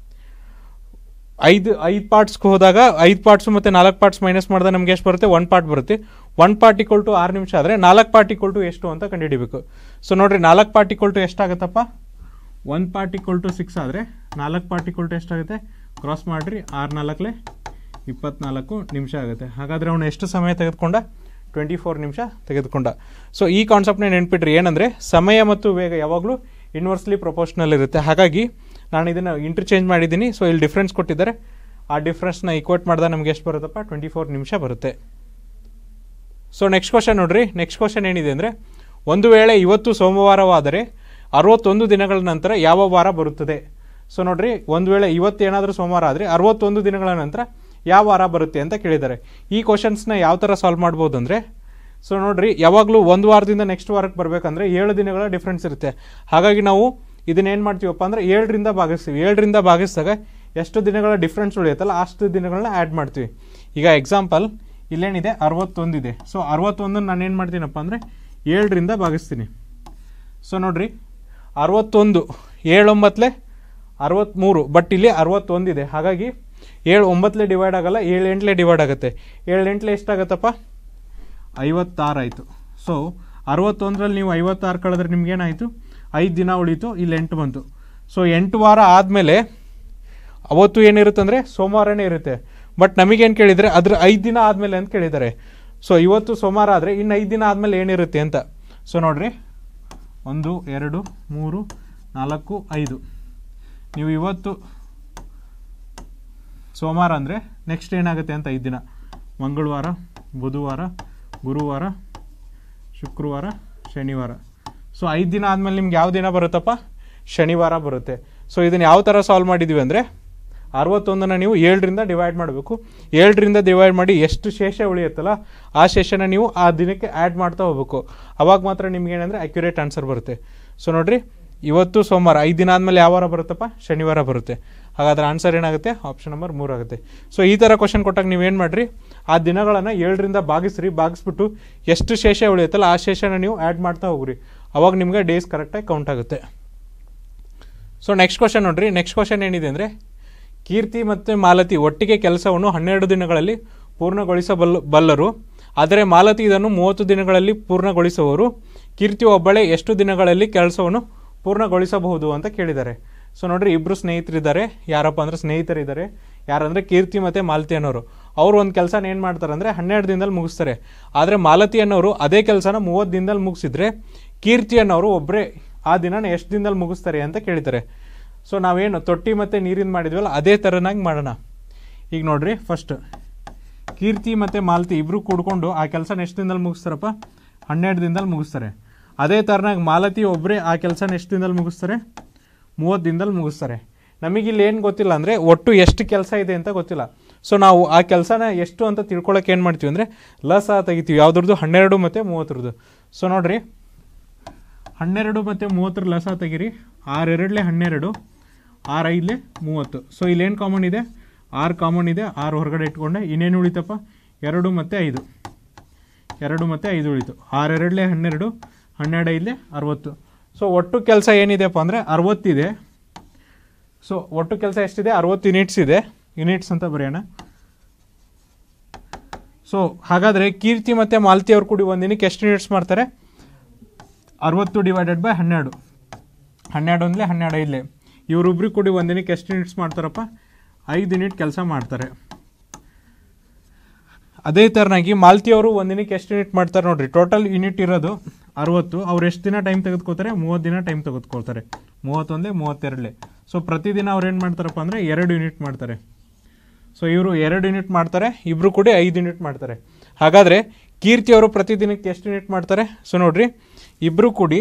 ಐದು ಐದು ಪಾರ್ಟ್ಸ್ಗೆ ಹೋದಾಗ ಐದು ಪಾರ್ಟ್ಸು ಮತ್ತು ನಾಲ್ಕು ಪಾರ್ಟ್ಸ್ ಮೈನಸ್ ಮಾಡಿದಾಗ ನಮ್ಗೆ ಎಷ್ಟು ಬರುತ್ತೆ ಒನ್ ಪಾರ್ಟ್ ಬರುತ್ತೆ ಒನ್ ಪಾರ್ಟ್ ಈಕ್ವಲ್ ಟು ಆರು ನಿಮಿಷ ಆದರೆ ನಾಲ್ಕು ಪಾರ್ಟ್ ಈಕ್ವಲ್ ಟು ಎಷ್ಟು ಅಂತ ಕಂಡುಹಿಡಿಬೇಕು ಸೊ ನೋಡ್ರಿ ನಾಲ್ಕು ಪಾರ್ಟ್ ಈಕ್ವಲ್ ಟು ಎಷ್ಟಾಗುತ್ತಪ್ಪ one part equal to six ಆದರೆ ನಾಲ್ಕು ಪಾರ್ಟ್ ಈಕ್ವಲ್ ಟು ಎಷ್ಟಾಗುತ್ತೆ ಕ್ರಾಸ್ ಮಾಡಿರಿ ಆರು ನಾಲ್ಕಲೆ ಇಪ್ಪತ್ನಾಲ್ಕು ನಿಮಿಷ ಆಗುತ್ತೆ ಹಾಗಾದರೆ ಅವನು ಎಷ್ಟು ಸಮಯ ತೆಗೆದುಕೊಂಡ ಟ್ವೆಂಟಿ ಫೋರ್ ನಿಮಿಷ ತೆಗೆದುಕೊಂಡ ಸೊ ಈ ಕಾನ್ಸೆಪ್ಟ್ನ ನೆನ್ಪಿಟ್ರಿ ಏನಂದರೆ ಸಮಯ ಮತ್ತು ವೇಗ ಯಾವಾಗಲೂ ಇನ್ವರ್ಸ್ಲಿ ಪ್ರಪೋರ್ಷನಲ್ ಇರುತ್ತೆ ಹಾಗಾಗಿ ನಾನು ಇದನ್ನು ಇಂಟರ್ಚೇಂಜ್ ಮಾಡಿದ್ದೀನಿ ಸೊ ಇಲ್ಲಿ ಡಿಫ್ರೆನ್ಸ್ ಕೊಟ್ಟಿದ್ದಾರೆ ಆ ಡಿಫ್ರೆನ್ಸ್ನ ಈಕ್ವೇಟ್ ಮಾಡಿದಾಗ ನಮಗೆ ಎಷ್ಟು ಬರುತ್ತಪ್ಪ ಟ್ವೆಂಟಿ ಫೋರ್ ನಿಮಿಷ ಬರುತ್ತೆ ಸೊ ನೆಕ್ಸ್ಟ್ ಕ್ವಶನ್ ನೋಡ್ರಿ ನೆಕ್ಸ್ಟ್ ಕ್ವಶನ್ ಏನಿದೆ ಅಂದರೆ ಒಂದು ವೇಳೆ ಇವತ್ತು ಸೋಮವಾರವಾದರೆ ಅರವತ್ತೊಂದು ದಿನಗಳ ನಂತರ ಯಾವ ವಾರ ಬರುತ್ತದೆ ಸೊ ನೋಡ್ರಿ ಒಂದು ವೇಳೆ ಇವತ್ತು ಏನಾದರೂ ಸೋಮವಾರ ಆದರೆ ಅರವತ್ತೊಂದು ದಿನಗಳ ನಂತರ ಯಾವ ವಾರ ಬರುತ್ತೆ ಅಂತ ಕೇಳಿದ್ದಾರೆ ಈ ಕ್ವಶನ್ಸ್ನ ಯಾವ ಥರ ಸಾಲ್ವ್ ಮಾಡ್ಬೋದು ಅಂದರೆ ಸೊ ನೋಡ್ರಿ ಯಾವಾಗಲೂ ಒಂದು ವಾರದಿಂದ ನೆಕ್ಸ್ಟ್ ವಾರಕ್ಕೆ ಬರಬೇಕಂದ್ರೆ ಏಳು ದಿನಗಳ ಡಿಫ್ರೆನ್ಸ್ ಇರುತ್ತೆ ಹಾಗಾಗಿ ನಾವು ಇದನ್ನೇನು ಮಾಡ್ತೀವಪ್ಪ ಅಂದರೆ ಏಳರಿಂದ ಭಾಗಿಸ್ತೀವಿ ಏಳರಿಂದ ಭಾಗಿಸಿದಾಗ ಎಷ್ಟು ದಿನಗಳ ಡಿಫ್ರೆನ್ಸ್ ಉಳಿಯುತ್ತಲ್ಲ ಅಷ್ಟು ದಿನಗಳನ್ನ ಆ್ಯಡ್ ಮಾಡ್ತೀವಿ ಈಗ ಎಕ್ಸಾಂಪಲ್ ಇಲ್ಲೇನಿದೆ ಅರವತ್ತೊಂದಿದೆ ಸೊ ಅರವತ್ತೊಂದನ್ನು ನಾನು ಏನು ಮಾಡ್ತೀನಪ್ಪ ಅಂದರೆ ಏಳರಿಂದ ಭಾಗಿಸ್ತೀನಿ ಸೊ ನೋಡ್ರಿ ಅರವತ್ತೊಂದು ಏಳೊಂಬತ್ತಲೆ ಅರವತ್ತ್ಮೂರು ಬಟ್ ಇಲ್ಲಿ ಅರವತ್ತೊಂದಿದೆ ಹಾಗಾಗಿ ಏಳು ಒಂಬತ್ತಲೆ ಡಿವೈಡ್ ಆಗಲ್ಲ ಏಳು ಎಂಟ್ಲೆ ಡಿವೈಡ್ ಆಗುತ್ತೆ ಏಳು ಎಂಟ್ಲೆ ಎಷ್ಟಾಗತ್ತಪ್ಪ ಐವತ್ತಾರು ಆಯಿತು ಸೊ ಅರವತ್ತೊಂದರಲ್ಲಿ ನೀವು ಐವತ್ತಾರು ಕಳೆದ್ರೆ ನಿಮ್ಗೇನಾಯಿತು ಐದು ದಿನ ಉಳೀತು ಇಲ್ಲಿ ಎಂಟು ಬಂತು ಸೊ ಎಂಟು ವಾರ ಆದಮೇಲೆ ಅವತ್ತು ಏನಿರುತ್ತೆ ಅಂದರೆ ಸೋಮವಾರನೇ ಇರುತ್ತೆ ಬಟ್ ನಮಗೇನು ಕೇಳಿದರೆ ಅದ್ರ ಐದು ದಿನ ಆದಮೇಲೆ ಅಂತ ಕೇಳಿದ್ದಾರೆ ಸೊ ಇವತ್ತು ಸೋಮವಾರ ಆದರೆ ಇನ್ನು ಐದು ದಿನ ಆದಮೇಲೆ ಏನಿರುತ್ತೆ ಅಂತ ಸೊ ನೋಡ್ರಿ ಒಂದು ಎರಡು ಮೂರು ನಾಲ್ಕು ಐದು ನೀವು ಇವತ್ತು ಸೋಮವಾರ ಅಂದರೆ ನೆಕ್ಸ್ಟ್ ಏನಾಗುತ್ತೆ ಅಂತ ಐದು ದಿನ ಮಂಗಳವಾರ ಬುಧವಾರ ಗುರುವಾರ ಶುಕ್ರವಾರ ಶನಿವಾರ ಸೊ ಐದು ದಿನ ಆದಮೇಲೆ ನಿಮ್ಗೆ ಯಾವ ದಿನ ಬರುತ್ತಪ್ಪ ಶನಿವಾರ ಬರುತ್ತೆ ಸೊ ಇದನ್ನು ಯಾವ ಥರ ಸಾಲ್ವ್ ಮಾಡಿದ್ವಿ ಅಂದರೆ ಅರವತ್ತೊಂದನ್ನು ನೀವು ಏಳರಿಂದ ಡಿವೈಡ್ ಮಾಡಬೇಕು ಏಳರಿಂದ ಡಿವೈಡ್ ಮಾಡಿ ಎಷ್ಟು ಶೇಷ ಉಳಿಯುತ್ತಲ್ಲ ಆ ಶೇಷನ ನೀವು ಆ ದಿನಕ್ಕೆ ಆ್ಯಡ್ ಮಾಡ್ತಾ ಹೋಗ್ಬೇಕು ಅವಾಗ ಮಾತ್ರ ನಿಮ್ಗೆ ಏನಂದರೆ ಅಕ್ಯುರೇಟ್ ಆನ್ಸರ್ ಬರುತ್ತೆ ಸೊ ನೋಡ್ರಿ ಇವತ್ತು ಸೋಮವಾರ ಐದು ದಿನ ಆದಮೇಲೆ ಯಾವ ವಾರ ಬರುತ್ತಪ್ಪ ಶನಿವಾರ ಬರುತ್ತೆ ಹಾಗಾದ್ರೆ ಆನ್ಸರ್ ಏನಾಗುತ್ತೆ ಆಪ್ಷನ್ ನಂಬರ್ ಮೂರು ಆಗುತ್ತೆ ಸೊ ಈ ಥರ ಕ್ವಶನ್ ಕೊಟ್ಟಾಗ ನೀವೇನು ಮಾಡಿರಿ ಆ ದಿನಗಳನ್ನು ಏಳರಿಂದ ಭಾಗಿಸ್ರಿ ಭಾಗಿಸ್ಬಿಟ್ಟು ಎಷ್ಟು ಶೇಷ ಉಳಿಯುತ್ತಲ್ಲ ಆ ಶೇಷನ ನೀವು ಆ್ಯಡ್ ಮಾಡ್ತಾ ಹೋಗ್ರಿ ಅವಾಗ ನಿಮಗೆ ಡೇಸ್ ಕರೆಕ್ಟಾಗಿ ಕೌಂಟ್ ಆಗುತ್ತೆ ಸೊ ನೆಕ್ಸ್ಟ್ ಕ್ವಶನ್ ನೋಡ್ರಿ ನೆಕ್ಸ್ಟ್ ಕ್ವಶನ್ ಏನಿದೆ ಅಂದರೆ ಕೀರ್ತಿ ಮತ್ತು ಮಾಲತಿ ಒಟ್ಟಿಗೆ ಕೆಲಸವನ್ನು ಹನ್ನೆರಡು ದಿನಗಳಲ್ಲಿ ಪೂರ್ಣಗೊಳಿಸಬಲ್ಲ ಬಲ್ಲರು ಆದರೆ ಮಾಲತಿ ಇದನ್ನು ಮೂವತ್ತು ದಿನಗಳಲ್ಲಿ ಪೂರ್ಣಗೊಳಿಸುವವರು ಕೀರ್ತಿ ಒಬ್ಬಳೇ ಎಷ್ಟು ದಿನಗಳಲ್ಲಿ ಕೆಲಸವನ್ನು ಪೂರ್ಣಗೊಳಿಸಬಹುದು ಅಂತ ಕೇಳಿದ್ದಾರೆ ಸೊ ನೋಡ್ರಿ ಇಬ್ಬರು ಸ್ನೇಹಿತರಿದ್ದಾರೆ ಯಾರಪ್ಪ ಅಂದರೆ ಸ್ನೇಹಿತರಿದ್ದಾರೆ ಯಾರಂದರೆ ಕೀರ್ತಿ ಮತ್ತು ಮಾಲತಿ ಅನ್ನೋರು ಅವ್ರು ಒಂದು ಕೆಲಸನ ಏನು ಮಾಡ್ತಾರೆ ಅಂದರೆ ಹನ್ನೆರಡು ದಿನದಲ್ಲಿ ಮುಗಿಸ್ತಾರೆ ಆದರೆ ಮಾಲತಿ ಅನ್ನೋರು ಅದೇ ಕೆಲಸನ ಮೂವತ್ತು ದಿನದಲ್ಲಿ ಮುಗಿಸಿದ್ರೆ ಕೀರ್ತಿ ಅನ್ನೋರು ಒಬ್ಬರೇ ಆ ದಿನನ ಎಷ್ಟು ದಿನದಲ್ಲಿ ಮುಗಿಸ್ತಾರೆ ಅಂತ ಕೇಳ್ತಾರೆ ಸೊ ನಾವೇನು ತೊಟ್ಟಿ ಮತ್ತು ನೀರಿನ ಮಾಡಿದ್ವಲ್ಲ ಅದೇ ಥರನಾಗಿ ಮಾಡೋಣ ಈಗ ನೋಡ್ರಿ ಫಸ್ಟ್ ಕೀರ್ತಿ ಮತ್ತು ಮಾಲತಿ ಇಬ್ಬರು ಕೂಡ್ಕೊಂಡು ಆ ಕೆಲಸನ ಎಷ್ಟು ದಿನದಲ್ಲಿ ಮುಗಿಸ್ತಾರಪ್ಪ ಹನ್ನೆರಡು ದಿನದಲ್ಲಿ ಮುಗಿಸ್ತಾರೆ ಅದೇ ಥರನಾಗಿ ಮಾಲತಿ ಒಬ್ಬರೇ ಆ ಕೆಲಸನ ಎಷ್ಟು ದಿನದಲ್ಲಿ ಮುಗಿಸ್ತಾರೆ ಮೂವತ್ತು ದಿನದಲ್ಲಿ ಮುಗಿಸ್ತಾರೆ ನಮಗಿಲ್ಲಿ ಏನು ಗೊತ್ತಿಲ್ಲ ಅಂದರೆ ಒಟ್ಟು ಎಷ್ಟು ಕೆಲಸ ಇದೆ ಅಂತ ಗೊತ್ತಿಲ್ಲ ಸೊ ನಾವು ಆ ಕೆಲಸನ ಎಷ್ಟು ಅಂತ ತಿಳ್ಕೊಳಕ್ಕೆ ಏನು ಮಾಡ್ತೀವಿ ಅಂದರೆ ಲಸ ತೆಗಿತೀವಿ ಯಾವುದ್ರದ್ದು ಹನ್ನೆರಡು ಮತ್ತು ಮೂವತ್ತರದ್ದು ಸೊ ನೋಡ್ರಿ ಹನ್ನೆರಡು ಮತ್ತು ಮೂವತ್ತರ ಲಸ ತೆಗಿರಿ ಆರೆರಡಲೆ ಹನ್ನೆರಡು ಆರು ಐದಲೆ ಮೂವತ್ತು ಸೊ ಇಲ್ಲೇನು ಕಾಮನ್ ಇದೆ ಆರು ಕಾಮನ್ ಇದೆ ಆರು ಹೊರಗಡೆ ಇಟ್ಕೊಂಡೆ ಇನ್ನೇನು ಉಳಿತಪ್ಪ ಎರಡು ಮತ್ತು ಐದು ಎರಡು ಮತ್ತು ಐದು ಉಳಿತು ಆರೆರಡಲೆ ಹನ್ನೆರಡು ಹನ್ನೆರಡು ಐದಲೆ ಅರವತ್ತು ಸೊ ಒಟ್ಟು ಕೆಲಸ ಏನಿದೆಪ್ಪ ಅಂದರೆ ಅರವತ್ತಿದೆ ಸೊ ಒಟ್ಟು ಕೆಲಸ ಎಷ್ಟಿದೆ ಅರವತ್ತು ಯೂನಿಟ್ಸ್ ಇದೆ ಯೂನಿಟ್ಸ್ ಅಂತ ಬರೆಯೋಣ ಸೊ ಹಾಗಾದರೆ ಕೀರ್ತಿ ಮತ್ತು ಮಾಲತಿ ಅವ್ರು ಕೂಡಿ ಒಂದು ದಿನಕ್ಕೆ ಎಷ್ಟು ಯೂನಿಟ್ಸ್ ಮಾಡ್ತಾರೆ ಅರವತ್ತು ಡಿವೈಡೆಡ್ ಬೈ ಹನ್ನೆರಡು ಹನ್ನೆರಡು ಅಂದರೆ ಹನ್ನೆರಡು ಐದಲೆ ಇವರಿಬ್ರು ಕೂಡಿ ಒಂದು ದಿನಕ್ಕೆ ಎಷ್ಟು ಯೂನಿಟ್ಸ್ ಮಾಡ್ತಾರಪ್ಪ ಐದು ಯೂನಿಟ್ ಕೆಲಸ ಮಾಡ್ತಾರೆ ಅದೇ ಥರನಾಗಿ ಮಾಲತಿ ಅವರು ಒಂದು ದಿನಕ್ಕೆ ಎಷ್ಟು ಯೂನಿಟ್ ಮಾಡ್ತಾರೆ ನೋಡ್ರಿ ಟೋಟಲ್ ಯೂನಿಟ್ ಇರೋದು ಅರವತ್ತು ಅವ್ರು ಎಷ್ಟು ದಿನ ಟೈಮ್ ತೆಗೆದುಕೋತಾರೆ ಮೂವತ್ತು ದಿನ ಟೈಮ್ ತೆಗೆದುಕೊಳ್ತಾರೆ ಮೂವತ್ತೊಂದೇ ಮೂವತ್ತೆರಡಲೆ ಸೊ ಪ್ರತಿದಿನ ಅವ್ರು ಏನು ಮಾಡ್ತಾರಪ್ಪ ಅಂದರೆ ಎರಡು ಯೂನಿಟ್ ಮಾಡ್ತಾರೆ ಸೊ ಇವರು ಎರಡು ಯೂನಿಟ್ ಮಾಡ್ತಾರೆ ಇಬ್ಬರು ಕೂಡ ಐದು ಯೂನಿಟ್ ಮಾಡ್ತಾರೆ ಹಾಗಾದರೆ ಕೀರ್ತಿ ಅವರು ಪ್ರತಿದಿನಕ್ಕೆ ಎಷ್ಟು ಯೂನಿಟ್ ಮಾಡ್ತಾರೆ ಸೊ ನೋಡ್ರಿ ಇಬ್ಬರು ಕೂಡಿ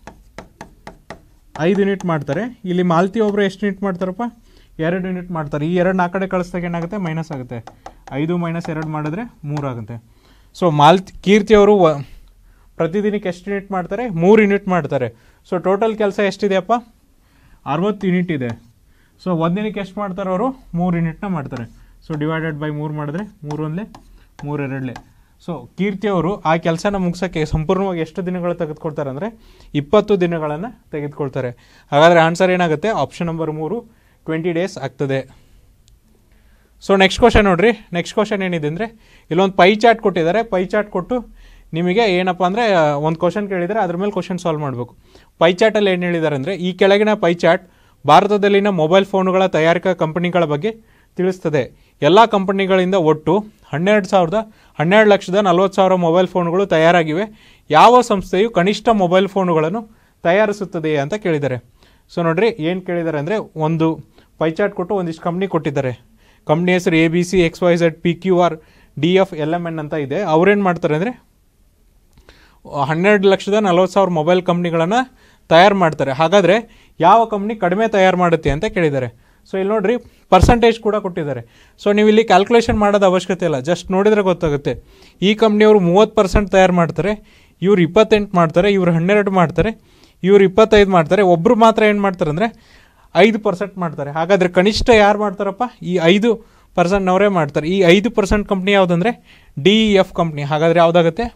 ಐದು ಯೂನಿಟ್ ಮಾಡ್ತಾರೆ ಇಲ್ಲಿ ಮಾಲತಿ ಒಬ್ಬರು ಎಷ್ಟು ಯೂನಿಟ್ ಮಾಡ್ತಾರಪ್ಪ ಎರಡು ಯೂನಿಟ್ ಮಾಡ್ತಾರೆ ಈ ಎರಡು ನಾಲ್ಕು ಕಡೆ ಕಳಿಸ್ದಾಗ ಏನಾಗುತ್ತೆ ಮೈನಸ್ ಆಗುತ್ತೆ ಐದು ಮೈನಸ್ ಎರಡು ಮಾಡಿದ್ರೆ ಮೂರು ಆಗುತ್ತೆ ಸೊ ಮಾಲ್ತಿ ಕೀರ್ತಿ ಅವರು ವ- ಪ್ರತಿದಿನಕ್ಕೆ ಎಷ್ಟು ಯೂನಿಟ್ ಮಾಡ್ತಾರೆ ಮೂರು ಯೂನಿಟ್ ಮಾಡ್ತಾರೆ ಸೊ ಟೋಟಲ್ ಕೆಲಸ ಎಷ್ಟಿದೆಯಪ್ಪ ಅರವತ್ತು ಯೂನಿಟ್ ಇದೆ ಸೊ ಒಂದಿನಕ್ಕೆ ಎಷ್ಟು ಮಾಡ್ತಾರೆ ಅವರು ಮೂರು ಯೂನಿಟ್ನ ಮಾಡ್ತಾರೆ ಸೊ ಡಿವೈಡೆಡ್ ಬೈ ಮೂರು ಮಾಡಿದ್ರೆ ಮೂರು ಒಂದಲೇ ಮೂರು ಎರಡಲೇ ಸೊ ಕೀರ್ತಿ ಅವರು ಆ ಕೆಲಸನ ಮುಗಿಸೋಕ್ಕೆ ಸಂಪೂರ್ಣವಾಗಿ ಎಷ್ಟು ದಿನಗಳು ತೆಗೆದುಕೊಳ್ತಾರೆ ಅಂದರೆ ಇಪ್ಪತ್ತು ದಿನಗಳನ್ನು ತೆಗೆದುಕೊಳ್ತಾರೆ ಹಾಗಾದರೆ ಆನ್ಸರ್ ಏನಾಗುತ್ತೆ ಆಪ್ಷನ್ ನಂಬರ್ ಮೂರು ಟ್ವೆಂಟಿ ಡೇಸ್ ಆಗ್ತದೆ ಸೊ ನೆಕ್ಸ್ಟ್ ಕ್ವಶನ್ ನೋಡ್ರಿ ನೆಕ್ಸ್ಟ್ ಕ್ವಶನ್ ಏನಿದೆ ಅಂದರೆ ಇಲ್ಲೊಂದು ಪೈ ಚಾರ್ಟ್ ಕೊಟ್ಟಿದ್ದಾರೆ ಪೈ ಚಾರ್ಟ್ ಕೊಟ್ಟು ನಿಮಗೆ ಏನಪ್ಪ ಅಂದರೆ ಒಂದು ಕ್ವಶನ್ ಕೇಳಿದರೆ ಅದ್ರ ಮೇಲೆ ಕ್ವಶನ್ ಸಾಲ್ವ್ ಮಾಡಬೇಕು ಪೈ ಚಾರ್ಟಲ್ಲಿ ಏನು ಹೇಳಿದ್ದಾರೆ ಅಂದರೆ ಈ ಕೆಳಗಿನ ಪೈ ಚಾರ್ಟ್ ಭಾರತದಲ್ಲಿನ ಮೊಬೈಲ್ ಫೋನುಗಳ ತಯಾರಿಕಾ ಕಂಪನಿಗಳ ಬಗ್ಗೆ ತಿಳಿಸ್ತದೆ ಎಲ್ಲ ಕಂಪನಿಗಳಿಂದ ಒಟ್ಟು ಹನ್ನೆರಡು ಸಾವಿರದ ಹನ್ನೆರಡು ಲಕ್ಷದ ನಲವತ್ತು ಸಾವಿರ ಮೊಬೈಲ್ ಫೋನುಗಳು ತಯಾರಾಗಿವೆ ಯಾವ ಸಂಸ್ಥೆಯು ಕನಿಷ್ಠ ಮೊಬೈಲ್ ಫೋನುಗಳನ್ನು ತಯಾರಿಸುತ್ತದೆ ಅಂತ ಕೇಳಿದ್ದಾರೆ ಸೊ ನೋಡ್ರಿ ಏನು ಕೇಳಿದ್ದಾರೆ ಅಂದರೆ ಒಂದು ಪೈ ಚಾರ್ಟ್ ಕೊಟ್ಟು ಒಂದಿಷ್ಟು ಕಂಪ್ನಿ ಕೊಟ್ಟಿದ್ದಾರೆ ಕಂಪ್ನಿ ಹೆಸರು A B C X Y Z P Q R D F L M N ಅಂತ ಇದೆ ಅವ್ರೇನು ಮಾಡ್ತಾರೆ ಅಂದರೆ ಹನ್ನೆರಡು ಲಕ್ಷದ ನಲವತ್ತು ಸಾವಿರ ಮೊಬೈಲ್ ಕಂಪ್ನಿಗಳನ್ನು ತಯಾರು ಮಾಡ್ತಾರೆ ಹಾಗಾದರೆ ಯಾವ ಕಂಪ್ನಿ ಕಡಿಮೆ ತಯಾರು ಮಾಡುತ್ತೆ ಅಂತ ಕೇಳಿದ್ದಾರೆ ಸೊ ಇಲ್ಲಿ ನೋಡ್ರಿ ಪರ್ಸಂಟೇಜ್ ಕೂಡ ಕೊಟ್ಟಿದ್ದಾರೆ ಸೊ ನೀವು ಇಲ್ಲಿ ಕ್ಯಾಲ್ಕುಲೇಷನ್ ಮಾಡೋದು ಅವಶ್ಯಕತೆ ಇಲ್ಲ ಜಸ್ಟ್ ನೋಡಿದರೆ ಗೊತ್ತಾಗುತ್ತೆ ಈ ಕಂಪ್ನಿಯವರು ಮೂವತ್ತು ಪರ್ಸೆಂಟ್ ತಯಾರು ಮಾಡ್ತಾರೆ ಇವ್ರು ಇಪ್ಪತ್ತೆಂಟು ಮಾಡ್ತಾರೆ ಇವ್ರು ಹನ್ನೆರಡು ಮಾಡ್ತಾರೆ ಇವ್ರು ಇಪ್ಪತ್ತೈದು ಮಾಡ್ತಾರೆ ಒಬ್ಬರು ಮಾತ್ರ ಏನು ಮಾಡ್ತಾರೆ ಅಂದರೆ ಐದು ಪರ್ಸೆಂಟ್ ಮಾಡ್ತಾರೆ ಹಾಗಾದರೆ ಕನಿಷ್ಠ ಯಾರು ಮಾಡ್ತಾರಪ್ಪ ಈ ಐದು ಪರ್ಸೆಂಟ್ನವರೇ ಮಾಡ್ತಾರೆ ಈ ಐದು ಪರ್ಸೆಂಟ್ ಕಂಪ್ನಿ ಯಾವುದಂದರೆ ಡಿ ಇ ಎಫ್ ಕಂಪ್ನಿ ಹಾಗಾದರೆ ಯಾವುದಾಗುತ್ತೆ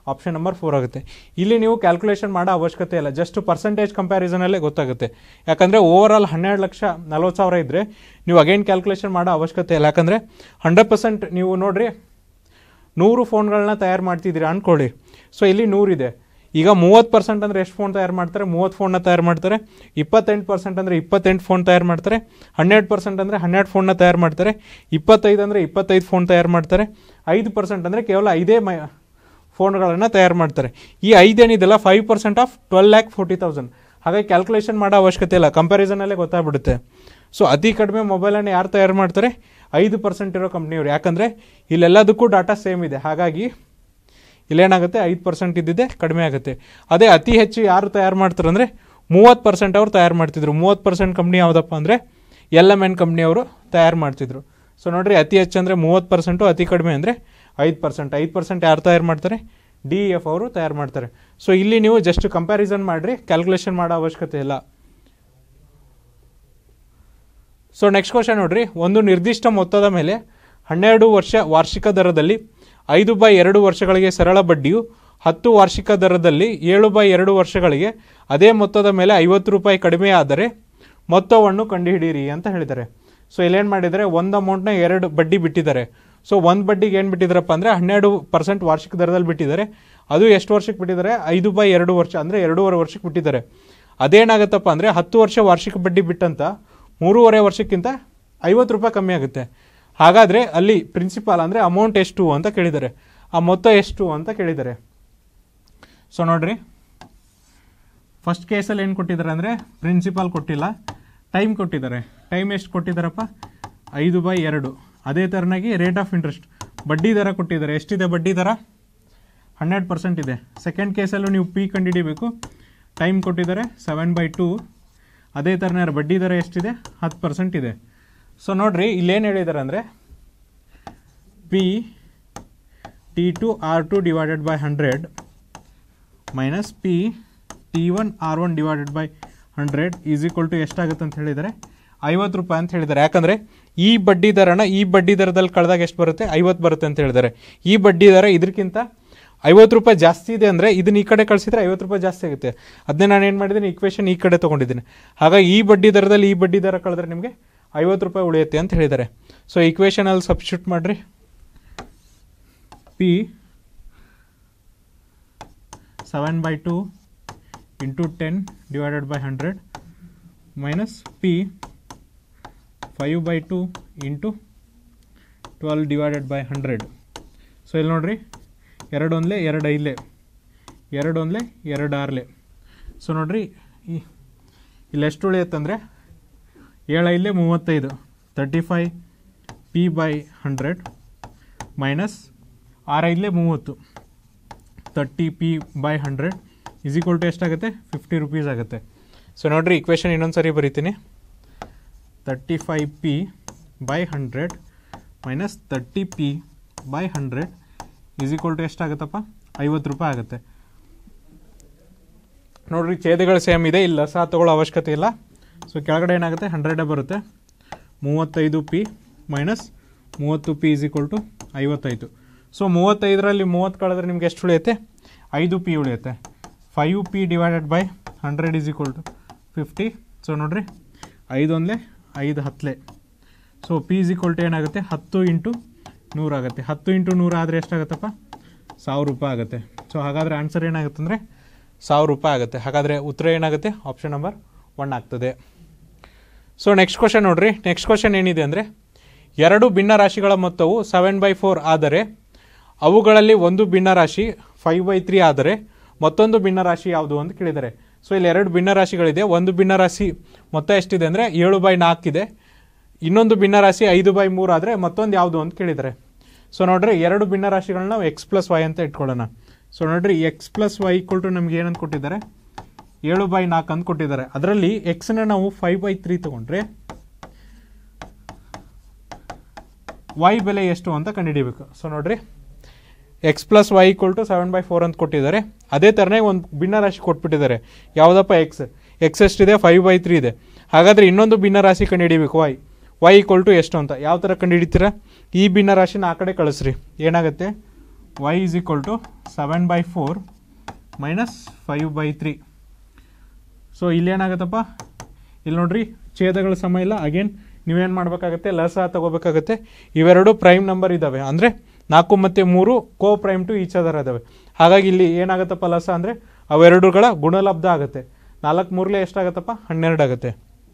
ಆಪ್ಷನ್ ನಂಬರ್ ಫೋರ್ ಆಗುತ್ತೆ ಇಲ್ಲಿ ನೀವು ಕ್ಯಾಲ್ಕುಲೇಷನ್ ಮಾಡೋ ಅವಶ್ಯಕತೆ ಇಲ್ಲ ಜಸ್ಟ್ ಪರ್ಸೆಂಟೇಜ್ ಕಂಪ್ಯಾರಿಸನಲ್ಲೇ ಗೊತ್ತಾಗುತ್ತೆ ಯಾಕಂದರೆ ಓವರ್ ಆಲ್ ಹನ್ನೆರಡು ಲಕ್ಷ ನಲ್ವತ್ತು ಸಾವಿರ ಇದ್ದರೆ ನೀವು ಅಗೈನ್ ಕ್ಯಾಲ್ಕುಲೇಷನ್ ಮಾಡೋ ಅವಶ್ಯಕತೆ ಇಲ್ಲ ಯಾಕಂದರೆ ಹಂಡ್ರೆಡ್ ಪರ್ಸೆಂಟ್ ನೀವು ನೋಡ್ರಿ ನೂರು ಫೋನ್ಗಳನ್ನ ತಯಾರು ಮಾಡ್ತಿದ್ದೀರಾ ಅಂದ್ಕೊಳ್ಳಿ ಸೊ ಇಲ್ಲಿ ನೂರಿದೆ ಈಗ ಮೂವತ್ತು ಪರ್ಸೆಂಟ್ ಅಂದರೆ ಎಷ್ಟು ಫೋನ್ ತಯಾರು ಮಾಡ್ತಾರೆ ಮೂವತ್ತು ಫೋನ್ನ ತಯಾರು ಮಾಡ್ತಾರೆ ಇಪ್ಪತ್ತೆಂಟು ಪರ್ಸೆಂಟ್ ಅಂದರೆ ಇಪ್ಪತ್ತೆಂಟು ಫೋನ್ ತಯಾರು ಮಾಡ್ತಾರೆ ಹನ್ನೆರಡು ಪರ್ಸೆಂಟ್ ಅಂದರೆ ಹನ್ನೆರಡು ಫೋನ್ನ ತಯಾರು ಮಾಡ್ತಾರೆ ಇಪ್ಪತ್ತೈದು ಅಂದರೆ ಇಪ್ಪತ್ತೈದು ಫೋನ್ ತಯಾರು ಮಾಡ್ತಾರೆ ಐದು ಪರ್ಸೆಂಟ್ ಅಂದರೆ ಕೇವಲ ಐದೇ ಮೈ ಫೋನ್ಗಳನ್ನು ತಯಾರು ಮಾಡ್ತಾರೆ ಈ ಐದೇನಿದೆಲ್ಲ five percent of twelve lakh forty thousand ಹಾಗಾಗಿ ಕ್ಯಾಲ್ಕುಲೇಷನ್ ಮಾಡೋ ಅವಶ್ಯಕತೆ ಇಲ್ಲ ಕಂಪ್ಯಾರಿಸನಲ್ಲೇ ಗೊತ್ತಾಗ್ಬಿಡುತ್ತೆ ಸೊ ಅತಿ ಕಡಿಮೆ ಮೊಬೈಲನ್ನು ಯಾರು ತಯಾರು ಮಾಡ್ತಾರೆ ಐದು ಪರ್ಸೆಂಟ್ ಇರೋ ಕಂಪ್ನಿಯವರು ಯಾಕಂದರೆ ಇಲ್ಲೆಲ್ಲದಕ್ಕೂ ಡಾಟಾ ಸೇಮ್ ಇದೆ ಹಾಗಾಗಿ ಇಲ್ಲೇನಾಗುತ್ತೆ ಐದು ಪರ್ಸೆಂಟ್ ಇದ್ದಿದ್ದೆ ಕಡಿಮೆ ಆಗುತ್ತೆ ಅದೇ ಅತಿ ಹೆಚ್ಚು ಯಾರು ತಯಾರು ಮಾಡ್ತಾರೆ ಅಂದರೆ ಮೂವತ್ತು ಪರ್ಸೆಂಟ್ ಅವ್ರು ತಯಾರು ಮಾಡ್ತಿದ್ರು ಮೂವತ್ತು ಪರ್ಸೆಂಟ್ ಕಂಪ್ನಿ ಯಾವುದಪ್ಪ ಅಂದರೆ ಎಲ್ ಎಮ್ ಎನ್ ಕಂಪ್ನಿಯವರು ತಯಾರು ಮಾಡ್ತಿದ್ರು ಸೊ ನೋಡ್ರಿ ಅತಿ ಹೆಚ್ಚು ಅಂದರೆ ಮೂವತ್ತು ಪರ್ಸೆಂಟು ಅತಿ ಕಡಿಮೆ ಅಂದರೆ ಐದು ಪರ್ಸೆಂಟ್ ಐದು ಪರ್ಸೆಂಟ್ ಯಾರು ತಯಾರು ಮಾಡ್ತಾರೆ ಡಿ ಎಫ್ ಅವರು ತಯಾರು ಮಾಡ್ತಾರೆ ಸೊ ಇಲ್ಲಿ ನೀವು ಜಸ್ಟ್ ಕಂಪ್ಯಾರಿಸನ್ ಮಾಡಿರಿ ಕ್ಯಾಲ್ಕುಲೇಷನ್ ಮಾಡೋ ಅವಶ್ಯಕತೆ ಇಲ್ಲ ಸೊ ನೆಕ್ಸ್ಟ್ ಕ್ವಶನ್ ನೋಡ್ರಿ ಒಂದು ನಿರ್ದಿಷ್ಟ ಮೊತ್ತದ ಮೇಲೆ ಹನ್ನೆರಡು ವರ್ಷ ವಾರ್ಷಿಕ ದರದಲ್ಲಿ ಐದು ಬೈ ಎರಡು ವರ್ಷಗಳಿಗೆ ಸರಳ ಬಡ್ಡಿಯು ಹತ್ತು ವಾರ್ಷಿಕ ದರದಲ್ಲಿ ಏಳು ಬೈ ಎರಡು ವರ್ಷಗಳಿಗೆ ಅದೇ ಮೊತ್ತದ ಮೇಲೆ ಐವತ್ತು ರೂಪಾಯಿ ಕಡಿಮೆ ಆದರೆ ಮೊತ್ತವನ್ನು ಕಂಡುಹಿಡಿಯಿರಿ ಅಂತ ಹೇಳಿದ್ದಾರೆ ಸೊ ಇಲ್ಲೇನು ಮಾಡಿದ್ದಾರೆ ಒಂದು ಅಮೌಂಟ್ನ ಎರಡು ಬಡ್ಡಿ ಬಿಟ್ಟಿದ್ದಾರೆ ಸೊ ಒಂದು ಬಡ್ಡಿಗೆ ಏನು ಬಿಟ್ಟಿದ್ದಾರಪ್ಪ ಅಂದರೆ ಹನ್ನೆರಡು ಪರ್ಸೆಂಟ್ ವಾರ್ಷಿಕ ದರದಲ್ಲಿ ಬಿಟ್ಟಿದ್ದಾರೆ ಅದು ಎಷ್ಟು ವರ್ಷಕ್ಕೆ ಬಿಟ್ಟಿದ್ದಾರೆ ಐದು ಬೈ ಎರಡು ವರ್ಷ ಅಂದರೆ ಎರಡೂವರೆ ವರ್ಷಕ್ಕೆ ಬಿಟ್ಟಿದ್ದಾರೆ ಅದೇನಾಗುತ್ತಪ್ಪ ಅಂದರೆ ಹತ್ತು ವರ್ಷ ವಾರ್ಷಿಕ ಬಡ್ಡಿ ಬಿಟ್ಟಂತ ಮೂರುವರೆ ವರ್ಷಕ್ಕಿಂತ ಐವತ್ತು ರೂಪಾಯಿ ಕಮ್ಮಿ ಆಗುತ್ತೆ ಹಾಗಾದರೆ ಅಲ್ಲಿ ಪ್ರಿನ್ಸಿಪಾಲ್ ಅಂದರೆ ಅಮೌಂಟ್ ಎಷ್ಟು ಅಂತ ಕೇಳಿದ್ದಾರೆ ಆ ಮೊತ್ತ ಎಷ್ಟು ಅಂತ ಕೇಳಿದ್ದಾರೆ ಸೊ ನೋಡ್ರಿ ಫಸ್ಟ್ ಕೇಸಲ್ಲಿ ಏನು ಕೊಟ್ಟಿದ್ದಾರೆ ಅಂದರೆ ಪ್ರಿನ್ಸಿಪಾಲ್ ಕೊಟ್ಟಿಲ್ಲ ಟೈಮ್ ಕೊಟ್ಟಿದ್ದಾರೆ ಟೈಮ್ ಎಷ್ಟು ಕೊಟ್ಟಿದ್ದಾರಪ್ಪ ಐದು ಬೈ ಎರಡು ಅದೇ ಥರನಾಗಿ ರೇಟ್ ಆಫ್ ಇಂಟ್ರೆಸ್ಟ್ ಬಡ್ಡಿ ದರ ಕೊಟ್ಟಿದ್ದಾರೆ ಎಷ್ಟಿದೆ ಬಡ್ಡಿ ದರ ಹಂಡ್ರೆಡ್ ಪರ್ಸೆಂಟ್ ಇದೆ ಸೆಕೆಂಡ್ ಕೇಸಲ್ಲೂ ನೀವು ಪಿ ಕಂಡುಹಿಡಿಬೇಕು ಟೈಮ್ ಕೊಟ್ಟಿದ್ದಾರೆ ಸೆವೆನ್ ಬೈ ಟೂ ಅದೇ ಥರನೇ ಬಡ್ಡಿ ದರ ಎಷ್ಟಿದೆ ಹತ್ತು ಪರ್ಸೆಂಟ್ ಇದೆ ಸೊ ನೋಡ್ರಿ ಇಲ್ಲೇನು ಹೇಳಿದ್ದಾರೆ ಅಂದರೆ P T two R two divided by hundred minus P T one R one divided by hundred is equal to ಎಷ್ಟಾಗುತ್ತೆ ಅಂತ ಹೇಳಿದರೆ ಐವತ್ತು ರೂಪಾಯಿ ಅಂತ ಹೇಳಿದ್ದಾರೆ ಯಾಕಂದರೆ ಈ ಬಡ್ಡಿ ದರನ ಈ ಬಡ್ಡಿ ದರದಲ್ಲಿ ಕಳೆದಾಗ ಎಷ್ಟು ಬರುತ್ತೆ ಐವತ್ತು ಬರುತ್ತೆ ಅಂತ ಹೇಳಿದ್ದಾರೆ ಈ ಬಡ್ಡಿ ದರ ಇದಕ್ಕಿಂತ ಐವತ್ತು ರೂಪಾಯಿ ಜಾಸ್ತಿ ಇದೆ ಅಂದರೆ ಇದನ್ನ ಈ ಕಡೆ ಕಳಿಸಿದ್ರೆ ಐವತ್ತು ರೂಪಾಯಿ ಜಾಸ್ತಿ ಆಗುತ್ತೆ ಅದನ್ನೇ ನಾನು ಏನು ಮಾಡಿದ್ದೀನಿ ಇಕ್ವೇಷನ್ ಈ ಕಡೆ ತೊಗೊಂಡಿದ್ದೀನಿ ಹಾಗಾಗಿ ಈ ಬಡ್ಡಿ ದರದಲ್ಲಿ ಈ ಬಡ್ಡಿ ದರ ಕಳೆದ್ರೆ ನಿಮಗೆ ಐವತ್ತು ರೂಪಾಯಿ ಉಳಿಯುತ್ತೆ ಅಂತ ಹೇಳಿದ್ದಾರೆ ಸೊ ಇಕ್ವೇಷನಲ್ಲಿ ಸಬ್ಸ್ಟಿಟ್ಯೂಟ್ ಮಾಡಿರಿ P seven by two into ten divided by hundred minus P five by two into twelve divided by hundred so ಇಲ್ಲಿ ನೋಡ್ರಿ ಎರಡು ಒಂದ್ಲೆ ಎರಡು ಐದ್ಲೆ ಎರಡು ಒಂದ್ಲೆ ಎರಡು ಆರ್ಲೆ ಸೊ ನೋಡ್ರಿ ಈ ಇಲ್ಲಿ ಎಷ್ಟು ಉಳಿಯುತ್ತಂದರೆ ಏಳು ಐದ್ಲೆ ಮೂವತ್ತೈದು thirty five P by hundred minus ಆರು ಐದ್ಲೆ ಮೂವತ್ತು thirty P by hundred is equal to ಎಷ್ಟಾಗುತ್ತೆ ಫಿಫ್ಟಿ ರುಪೀಸ್ ಆಗುತ್ತೆ ಸೊ ನೋಡ್ರಿ ಇಕ್ವೇಷನ್ ಇನ್ನೊಂದು ಸರಿ ಬರಿತೀನಿ thirty five P by hundred minus thirty P by hundred is equal to ಎಷ್ಟಾಗುತ್ತಪ್ಪ ಐವತ್ತು ರೂಪಾಯಿ ಆಗುತ್ತೆ ನೋಡ್ರಿ ಛೇದಗಳು ಸೇಮ್ ಇದೆ ಇಲ್ಲ ಸಹ ತಗೊಳ್ಳೋ ಅವಶ್ಯಕತೆ ಇಲ್ಲ ಸೊ ಕೆಳಗಡೆ ಏನಾಗುತ್ತೆ ಹಂಡ್ರೆಡೇ ಬರುತ್ತೆ ಮೂವತ್ತೈದು ಪಿ ಮೈನಸ್ ಮೂವತ್ತು ಪಿ ಈಸ್ ಈಕ್ವಲ್ ಟು ಐವತ್ತೈದು ಸೊ ಮೂವತ್ತೈದರಲ್ಲಿ ಮೂವತ್ತು ಕಳೆದ್ರೆ ನಿಮ್ಗೆ ಎಷ್ಟು ಉಳಿಯುತ್ತೆ ಐದು ಪಿ ಉಳಿಯುತ್ತೆ five P divided by hundred is equal to fifty so ನೋಡ್ರಿ ಐದು ಒಂದಲೇ ಐದು ಹತ್ತಲೆ ಸೊ ಪಿ ಈಸ್ ಈಕ್ವಲ್ ಟು ಏನಾಗುತ್ತೆ ಹತ್ತು ಇಂಟು ನೂರಾಗುತ್ತೆ ಹತ್ತು ಇಂಟು ನೂರು ಆದರೆ ಎಷ್ಟಾಗುತ್ತಪ್ಪ ಸಾವಿರ ರೂಪಾಯಿ ಆಗುತ್ತೆ ಸೊ ಹಾಗಾದರೆ ಆನ್ಸರ್ ಏನಾಗುತ್ತೆ ಅಂದರೆ ಸಾವಿರ ರೂಪಾಯಿ ಆಗುತ್ತೆ ಹಾಗಾದರೆ ಉತ್ತರ ಏನಾಗುತ್ತೆ ಆಪ್ಷನ್ ನಂಬರ್ ಒನ್ ಆಗ್ತದೆ ಸೊ ನೆಕ್ಸ್ಟ್ ಕ್ವಶನ್ ನೋಡ್ರಿ ನೆಕ್ಸ್ಟ್ ಕ್ವಶನ್ ಏನಿದೆ ಅಂದರೆ ಎರಡು ಭಿನ್ನ ರಾಶಿಗಳ ಮೊತ್ತವು ಸೆವೆನ್ ಬೈ ಫೋರ್ ಆದರೆ ಅವುಗಳಲ್ಲಿ ಒಂದು ಭಿನ್ನ ರಾಶಿ ಫೈವ್ ಬೈ ತ್ರೀ ಆದರೆ ಮತ್ತೊಂದು ಭಿನ್ನ ರಾಶಿ ಯಾವುದು ಅಂತ ಕೇಳಿದ್ದಾರೆ ಸೊ ಇಲ್ಲಿ ಎರಡು ಭಿನ್ನ ರಾಶಿಗಳಿದೆ ಒಂದು ಭಿನ್ನ ರಾಶಿ ಮೊತ್ತ ಎಷ್ಟಿದೆ ಅಂದರೆ ಏಳು ಬೈ ನಾಲ್ಕಿದೆ ಇನ್ನೊಂದು ಭಿನ್ನ ರಾಶಿ ಐದು ಬೈ ಮೂರು ಆದರೆ ಮತ್ತೊಂದು ಯಾವುದು ಅಂತ ಕೇಳಿದ್ದಾರೆ ಸೊ ನೋಡ್ರಿ ಎರಡು ಭಿನ್ನ ರಾಶಿಗಳನ್ನ ನಾವು ಎಕ್ಸ್ ಪ್ಲಸ್ ವೈ ಅಂತ ಇಟ್ಕೊಳ್ಳೋಣ ಸೊ ನೋಡ್ರಿ X plus Y equal to ನಮ್ಗೆ ಏನಂತ ಕೊಟ್ಟಿದ್ದಾರೆ ಏಳು ಬೈ ನಾಲ್ಕು ಅಂತ ಕೊಟ್ಟಿದ್ದಾರೆ ಅದರಲ್ಲಿ ಎಕ್ಸ್ನ ನಾವು ಫೈವ್ ಬೈ ತ್ರೀ ತೊಗೊಂಡ್ರೆ ವೈ ಬೆಲೆ ಎಷ್ಟು ಅಂತ ಕಂಡುಹಿಡಿಬೇಕು ಸೊ ನೋಡ್ರಿ X plus Y equal to seven by four ಅಂತ ಕೊಟ್ಟಿದ್ದಾರೆ ಅದೇ ಥರನೇ ಒಂದು ಭಿನ್ನ ರಾಶಿ ಕೊಟ್ಬಿಟ್ಟಿದ್ದಾರೆ ಯಾವುದಪ್ಪ ಎಕ್ಸ್ ಎಕ್ಸ್ ಎಷ್ಟಿದೆ ಫೈವ್ ಬೈ ತ್ರೀ ಇದೆ ಹಾಗಾದರೆ ಇನ್ನೊಂದು ಭಿನ್ನ ರಾಶಿ ಕಂಡುಹಿಡಿಬೇಕು ವೈ ವೈ ಈಕ್ವಲ್ ಟು ಎಷ್ಟು ಅಂತ ಯಾವ ಥರ ಕಂಡುಹಿಡಿತೀರಾ ಈ ಭಿನ್ನ ರಾಶಿನ ಆ ಕಡೆ ಕಳಿಸ್ರಿ ಏನಾಗುತ್ತೆ Y is equal to seven by four minus five by three so ಇಲ್ಲೇನಾಗುತ್ತಪ್ಪ ಇಲ್ಲಿ ನೋಡ್ರಿ ಛೇದಗಳ ಸಮ ಇಲ್ಲ ಅಗೇನ್ ನೀವೇನು ಮಾಡಬೇಕಾಗತ್ತೆ ಲಸ ತಗೋಬೇಕಾಗತ್ತೆ ಇವೆರಡು ಪ್ರೈಮ್ ನಂಬರ್ ಇದ್ದಾವೆ ಅಂದರೆ ನಾಲ್ಕು ಮತ್ತು ಮೂರು coprime to each other ಇದ್ದಾವೆ ಹಾಗಾಗಿ ಇಲ್ಲಿ ಏನಾಗುತ್ತಪ್ಪ ಲಸ ಅಂದರೆ ಅವೆರಡುಗಳ ಗುಣಲಬ್ಧ ಆಗುತ್ತೆ ನಾಲ್ಕು ಮೂರಲೇ ಎಷ್ಟಾಗುತ್ತಪ್ಪ ಹನ್ನೆರಡು ಆಗುತ್ತೆ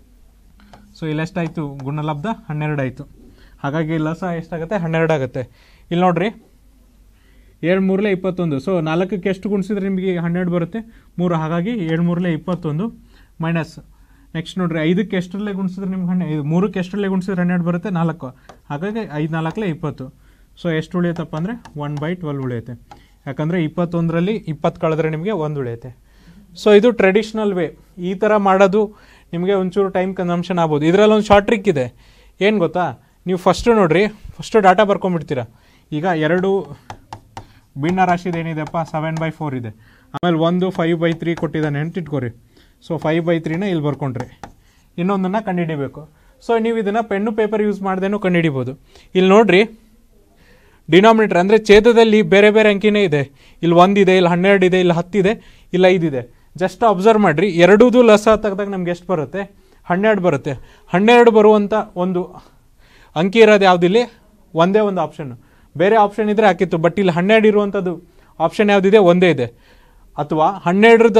ಸೊ ಇಲ್ಲಿ ಎಷ್ಟಾಯಿತು ಗುಣಲಬ್ಧ ಹನ್ನೆರಡು ಆಯಿತು ಹಾಗಾಗಿ ಲಸ ಎಷ್ಟಾಗುತ್ತೆ ಹನ್ನೆರಡು ಆಗುತ್ತೆ ಇಲ್ಲಿ ನೋಡ್ರಿ ಏಳು ಮೂರಲೇ ಇಪ್ಪತ್ತೊಂದು ಸೊ ನಾಲ್ಕಕ್ಕೆ ಎಷ್ಟು ಗುಣಿಸಿದ್ರೆ ನಿಮಗೆ ಹನ್ನೆರಡು ಬರುತ್ತೆ ಮೂರು ಹಾಗಾಗಿ ಏಳು ಮೂರಲೇ ಇಪ್ಪತ್ತೊಂದು ಮೈನಸ್ ನೆಕ್ಸ್ಟ್ ನೋಡ್ರಿ ಐದಕ್ಕೆ ಎಷ್ಟರಲ್ಲೇ ಗುಣಿಸಿದ್ರೆ ನಿಮ್ಗೆ ಹನ್ನೆ ಇದು ಮೂರಕ್ಕೆ ಎಷ್ಟರಲ್ಲೇ ಗುಣಿಸಿದ್ರೆ ಹನ್ನೆರಡು ಬರುತ್ತೆ ನಾಲ್ಕು ಹಾಗಾಗಿ ಐದು ನಾಲ್ಕಲೇ ಇಪ್ಪತ್ತು ಸೊ ಎಷ್ಟು ಉಳಿಯುತ್ತಪ್ಪ ಅಂದರೆ ಒನ್ ಬೈ ಟ್ವೆಲ್ ಉಳಿಯುತ್ತೆ ಯಾಕಂದರೆ ಇಪ್ಪತ್ತೊಂದರಲ್ಲಿ ಇಪ್ಪತ್ತು ಕಳೆದ್ರೆ ನಿಮಗೆ ಒಂದು ಉಳಿಯುತ್ತೆ ಸೊ ಇದು ಟ್ರೆಡಿಷ್ನಲ್ ವೇ ಈ ಥರ ಮಾಡೋದು ನಿಮಗೆ ಒಂಚೂರು ಟೈಮ್ ಕನ್ಸಂಪ್ಷನ್ ಆಗ್ಬೋದು ಇದರಲ್ಲಿ ಒಂದು ಶಾರ್ಟ್ ಟ್ರಿಕ್ ಇದೆ ಏನು ಗೊತ್ತಾ ನೀವು ಫಸ್ಟು ನೋಡ್ರಿ ಫಸ್ಟು ಡಾಟಾ ಬರ್ಕೊಂಡ್ಬಿಡ್ತೀರಾ ಈಗ ಎರಡು ಭಿನ್ನ ರಾಶಿದು ಏನಿದೆಪ್ಪ ಸೆವೆನ್ ಬೈ ಫೋರ್ ಇದೆ ಆಮೇಲೆ ಒಂದು ಫೈವ್ ಬೈ ತ್ರೀ ಕೊಟ್ಟಿದ್ದಾನೆ ಅಂತ ಇಟ್ಕೋರಿ ಸೊ ಫೈವ್ ಬೈ ತ್ರೀನ ಇಲ್ಲಿ ಬರ್ಕೊಂಡ್ರಿ ಇನ್ನೊಂದನ್ನು ಕಂಡುಹಿಡಿಬೇಕು ಸೊ ನೀವು ಇದನ್ನು ಪೆನ್ನು ಪೇಪರ್ ಯೂಸ್ ಮಾಡ್ದೇನೂ ಕಂಡುಹಿಡಿಬೋದು ಇಲ್ಲಿ ನೋಡ್ರಿ ಡಿನಾಮಿನೇಟರ್ ಅಂದರೆ ಛೇದದಲ್ಲಿ ಬೇರೆ ಬೇರೆ ಅಂಕಿನೇ ಇದೆ ಇಲ್ಲಿ ಒಂದಿದೆ ಇಲ್ಲಿ ಹನ್ನೆರಡು ಇದೆ ಇಲ್ಲಿ ಹತ್ತಿದೆ ಇಲ್ಲಿ ಐದಿದೆ ಜಸ್ಟ್ ಅಬ್ಸರ್ವ್ ಮಾಡಿರಿ ಎರಡೂದು ಲಸ ತೆಗೆದಾಗ ನಮ್ಗೆ ಎಷ್ಟು ಬರುತ್ತೆ ಹನ್ನೆರಡು ಬರುತ್ತೆ ಹನ್ನೆರಡು ಬರುವಂಥ ಒಂದು ಅಂಕಿ ಇರೋದು ಯಾವುದಿಲ್ಲಿ ಒಂದೇ ಒಂದು ಆಪ್ಷನ್ ಬೇರೆ ಆಪ್ಷನ್ ಇದ್ದರೆ ಹಾಕಿತ್ತು ಬಟ್ ಇಲ್ಲಿ ಹನ್ನೆರಡು ಇರುವಂಥದ್ದು ಆಪ್ಷನ್ ಯಾವುದಿದೆ ಒಂದೇ ಇದೆ ಅಥವಾ ಹನ್ನೆರಡರದ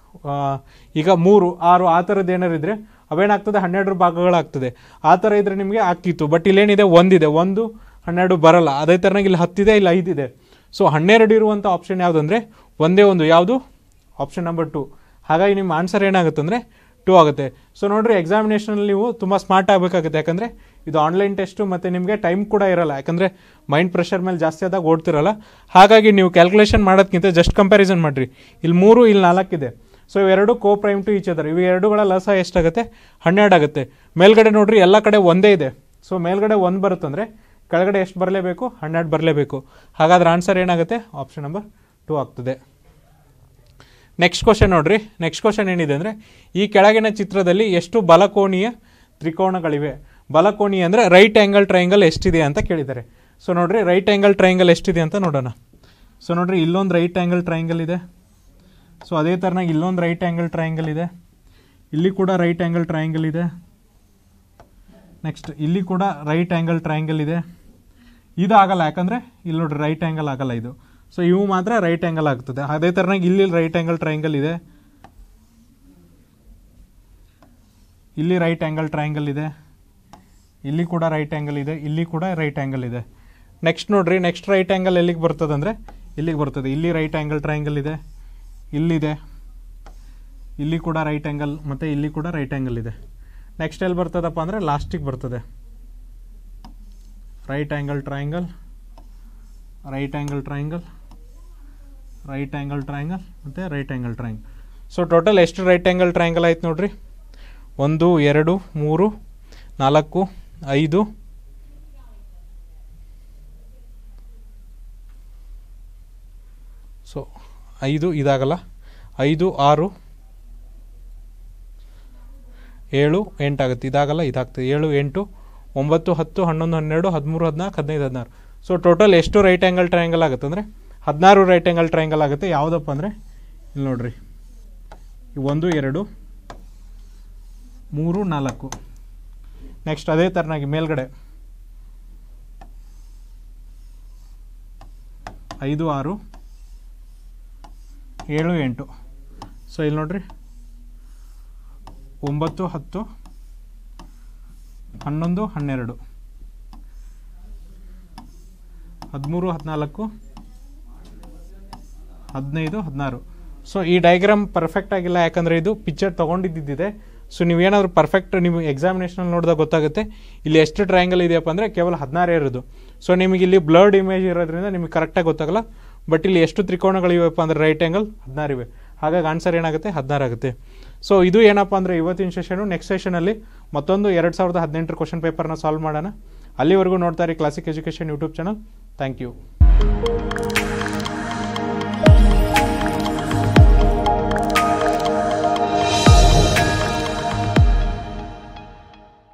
ಈಗ ಮೂರು ಆರು ಆ ಥರದ್ದು ಏನಾರು ಇದ್ದರೆ ಅವೇನಾಗ್ತದೆ ಹನ್ನೆರಡರ ಭಾಗಗಳಾಗ್ತದೆ ಆ ಥರ ಇದ್ರೆ ನಿಮಗೆ ಹಾಕಿತ್ತು ಬಟ್ ಇಲ್ಲೇನಿದೆ ಒಂದಿದೆ ಒಂದು ಹನ್ನೆರಡು ಬರಲ್ಲ ಅದೇ ಥರನಾಗಿ ಇಲ್ಲಿ ಹತ್ತಿದೆ ಇಲ್ಲಿ ಐದಿದೆ ಸೊ ಹನ್ನೆರಡು ಇರುವಂಥ ಆಪ್ಷನ್ ಯಾವುದಂದರೆ ಒಂದೇ ಒಂದು ಯಾವುದು ಆಪ್ಷನ್ ನಂಬರ್ ಟು ಹಾಗಾಗಿ ನಿಮ್ಮ ಆನ್ಸರ್ ಏನಾಗುತ್ತೆ ಅಂದರೆ ಟೂ ಆಗುತ್ತೆ ಸೊ ನೋಡ್ರಿ ಎಕ್ಸಾಮಿನೇಷನಲ್ಲಿ ನೀವು ತುಂಬ ಸ್ಮಾರ್ಟ್ ಆಗಬೇಕಾಗುತ್ತೆ ಯಾಕಂದರೆ ಇದು ಆನ್ಲೈನ್ ಟೆಸ್ಟು ಮತ್ತು ನಿಮಗೆ ಟೈಮ್ ಕೂಡ ಇರಲ್ಲ ಯಾಕಂದರೆ ಮೈಂಡ್ ಪ್ರೆಷರ್ ಮೇಲೆ ಜಾಸ್ತಿ ಆದಾಗ ಓಡ್ತಿರಲ್ಲ ಹಾಗಾಗಿ ನೀವು ಕ್ಯಾಲ್ಕುಲೇಷನ್ ಮಾಡೋದಕ್ಕಿಂತ ಜಸ್ಟ್ ಕಂಪ್ಯಾರಿಸನ್ ಮಾಡಿರಿ ಇಲ್ಲಿ ಮೂರು ಇಲ್ಲಿ ನಾಲ್ಕಿದೆ ಸೊ ಇವೆರಡು coprime to each other ಇವು ಎರಡುಗಳ ಲಸ ಎಷ್ಟಾಗುತ್ತೆ ಹನ್ನೆರಡು ಆಗುತ್ತೆ ಮೇಲ್ಗಡೆ ನೋಡ್ರಿ ಎಲ್ಲ ಕಡೆ ಒಂದೇ ಇದೆ ಸೊ ಮೇಲ್ಗಡೆ ಒಂದು ಬರುತ್ತಂದರೆ ಕೆಳಗಡೆ ಎಷ್ಟು ಬರಲೇಬೇಕು ಹನ್ನೆರಡು ಬರಲೇಬೇಕು ಹಾಗಾದ್ರೆ ಆನ್ಸರ್ ಏನಾಗುತ್ತೆ ಆಪ್ಷನ್ ನಂಬರ್ ಟೂ ಆಗ್ತದೆ ನೆಕ್ಸ್ಟ್ ಕ್ವಶನ್ ನೋಡ್ರಿ ನೆಕ್ಸ್ಟ್ ಕ್ವಶನ್ ಏನಿದೆ ಅಂದರೆ ಈ ಕೆಳಗಿನ ಚಿತ್ರದಲ್ಲಿ ಎಷ್ಟು ಬಲಕೋಣೀಯ ತ್ರಿಕೋಣಗಳಿವೆ ಬಲಕೋಣಿ ಅಂದರೆ ರೈಟ್ ಆ್ಯಂಗಲ್ ಟ್ರಯಾಂಗಲ್ ಎಷ್ಟಿದೆ ಅಂತ ಕೇಳಿದ್ದಾರೆ ಸೊ ನೋಡ್ರಿ ರೈಟ್ ಆ್ಯಂಗಲ್ ಟ್ರಯಾಂಗಲ್ ಎಷ್ಟಿದೆ ಅಂತ ನೋಡೋಣ ಸೊ ನೋಡ್ರಿ ಇಲ್ಲೊಂದು ರೈಟ್ ಆ್ಯಂಗಲ್ ಟ್ರಯಾಂಗಲ್ ಇದೆ ಸೊ ಅದೇ ಥರನಾಗಿ ಇಲ್ಲೊಂದು ರೈಟ್ ಆ್ಯಂಗಲ್ ಟ್ರಯಾಂಗಲ್ ಇದೆ ಇಲ್ಲಿ ಕೂಡ ರೈಟ್ ಆ್ಯಂಗಲ್ ಟ್ರಯಾಂಗಲ್ ಇದೆ ನೆಕ್ಸ್ಟ್ ಇಲ್ಲಿ ಕೂಡ ರೈಟ್ ಆ್ಯಂಗಲ್ ಟ್ರಯಾಂಗಲ್ ಇದೆ ಇದು ಆಗಲ್ಲ ಯಾಕಂದರೆ ಇಲ್ಲಿ ನೋಡ್ರಿ ರೈಟ್ ಆ್ಯಂಗಲ್ ಆಗಲ್ಲ ಇದು ಸೊ ಇವು ಮಾತ್ರ ರೈಟ್ ಆ್ಯಂಗಲ್ ಆಗ್ತದೆ ಅದೇ ಥರನಾಗಿ ಇಲ್ಲಿ ರೈಟ್ ಆ್ಯಂಗಲ್ ಟ್ರಯಾಂಗಲ್ ಇದೆ ಇಲ್ಲಿ ರೈಟ್ ಆ್ಯಂಗಲ್ ಟ್ರಯಾಂಗಲ್ ಇದೆ ಇಲ್ಲಿ ಕೂಡ ರೈಟ್ ಆ್ಯಂಗಲ್ ಇದೆ ಇಲ್ಲಿ ಕೂಡ ರೈಟ್ ಆ್ಯಂಗಲ್ ಇದೆ ನೆಕ್ಸ್ಟ್ ನೋಡ್ರಿ ನೆಕ್ಸ್ಟ್ ರೈಟ್ ಆ್ಯಂಗಲ್ ಎಲ್ಲಿಗೆ ಬರ್ತದೆ ಅಂದರೆ ಇಲ್ಲಿಗೆ ಬರ್ತದೆ ಇಲ್ಲಿ ರೈಟ್ ಆ್ಯಂಗಲ್ ಟ್ರಯಾಂಗಲ್ ಇದೆ ಇಲ್ಲಿದೆ ಇಲ್ಲಿ ಕೂಡ ರೈಟ್ ಆ್ಯಂಗಲ್ ಮತ್ತು ಇಲ್ಲಿ ಕೂಡ ರೈಟ್ ಆ್ಯಂಗಲ್ ಇದೆ ನೆಕ್ಸ್ಟ್ ಎಲ್ಲಿ ಬರ್ತದಪ್ಪ ಅಂದರೆ ಲಾಸ್ಟಿಗೆ ಬರ್ತದೆ right angle triangle right angle triangle right angle triangle ಮತ್ತು right angle triangle so total ಎಷ್ಟು ರೈಟ್ ಆ್ಯಂಗಲ್ ಟ್ರಯಾಂಗಲ್ ಆಯ್ತು ನೋಡ್ರಿ ಒಂದು ಎರಡು ಮೂರು ನಾಲ್ಕು ಐದು ಸೊ ಐದು ಇದಾಗಲ್ಲ ಐದು ಆರು ಏಳು ಎಂಟಾಗುತ್ತೆ ಇದಾಗಲ್ಲ ಇದಾಗ್ತದೆ ಏಳು ಎಂಟು ಒಂಬತ್ತು ಹತ್ತು ಹನ್ನೊಂದು ಹನ್ನೆರಡು ಹದಿಮೂರು ಹದಿನಾಲ್ಕು ಹದಿನೈದು ಹದಿನಾರು ಸೊ ಟೋಟಲ್ ಎಷ್ಟು ರೈಟ್ ಆ್ಯಂಗಲ್ ಟ್ರಯಾಂಗಲ್ ಆಗುತ್ತೆ ಅಂದರೆ ಹದಿನಾರು ರೈಟ್ ಆ್ಯಂಗಲ್ ಟ್ರಯಾಂಗಲ್ ಆಗುತ್ತೆ ಯಾವುದಪ್ಪ ಅಂದರೆ ಇಲ್ಲಿ ನೋಡ್ರಿ ಈ ಒಂದು ಎರಡು ಮೂರು ನಾಲ್ಕು ನೆಕ್ಸ್ಟ್ ಅದೇ ಥರನಾಗಿ ಮೇಲ್ಗಡೆ ಐದು ಆರು ಏಳು ಎಂಟು ಸೊ ಇಲ್ಲಿ ನೋಡ್ರಿ ಒಂಬತ್ತು ಹತ್ತು ಹನ್ನೊಂದು ಹನ್ನೆರಡು ಹದಿಮೂರು ಹದಿನಾಲ್ಕು ಹದಿನೈದು ಹದಿನಾರು ಸೊ ಈ ಡಯಾಗ್ರಾಮ್ ಪರ್ಫೆಕ್ಟ್ ಆಗಿಲ್ಲ ಯಾಕಂದರೆ ಇದು ಪಿಕ್ಚರ್ ತೊಗೊಂಡಿದ್ದಿದೆ ಸೊ ನೀವೇನಾದರೂ ಪರ್ಫೆಕ್ಟ್ ನೀವು ಎಕ್ಸಾಮಿನೇಷನಲ್ಲಿ ನೋಡಿದಾಗ ಗೊತ್ತಾಗುತ್ತೆ ಇಲ್ಲಿ ಎಷ್ಟು ಟ್ರಯಾಂಗಲ್ ಇದೆಯಪ್ಪ ಅಂದರೆ ಕೇವಲ ಹದಿನಾರೇ ಇರೋದು ಸೊ ನಿಮಗೆ ಇಲ್ಲಿ ಬ್ಲರ್ಡ್ ಇಮೇಜ್ ಇರೋದ್ರಿಂದ ನಿಮಗೆ ಕರೆಕ್ಟಾಗಿ ಗೊತ್ತಾಗಲ್ಲ ಬಟ್ ಇಲ್ಲಿ ಎಷ್ಟು ತ್ರಿಕೋಣಗಳಿವೆಪ್ಪ ಅಂದರೆ ರೈಟ್ ಆ್ಯಂಗಲ್ ಹದಿನಾರು ಇವೆ ಹಾಗಾಗಿ ಆನ್ಸರ್ ಏನಾಗುತ್ತೆ ಹದಿನಾರು ಆಗುತ್ತೆ ಸೊ ಇದು ಏನಪ್ಪ ಅಂದರೆ ಇವತ್ತಿನ ಸೆಷನು ನೆಕ್ಸ್ಟ್ ಸೆಷನಲ್ಲಿ ಮತ್ತೊಂದು ಎರಡು ಸಾವಿರದ ಹದಿನೆಂಟರ ಕ್ವಶನ್ ಪೇಪರ್ನ ಸಾಲ್ವ್ ಮಾಡೋಣ ಅಲ್ಲಿವರೆಗೂ ನೋಡ್ತಾ ಇರಿ classic education YouTube channel thank you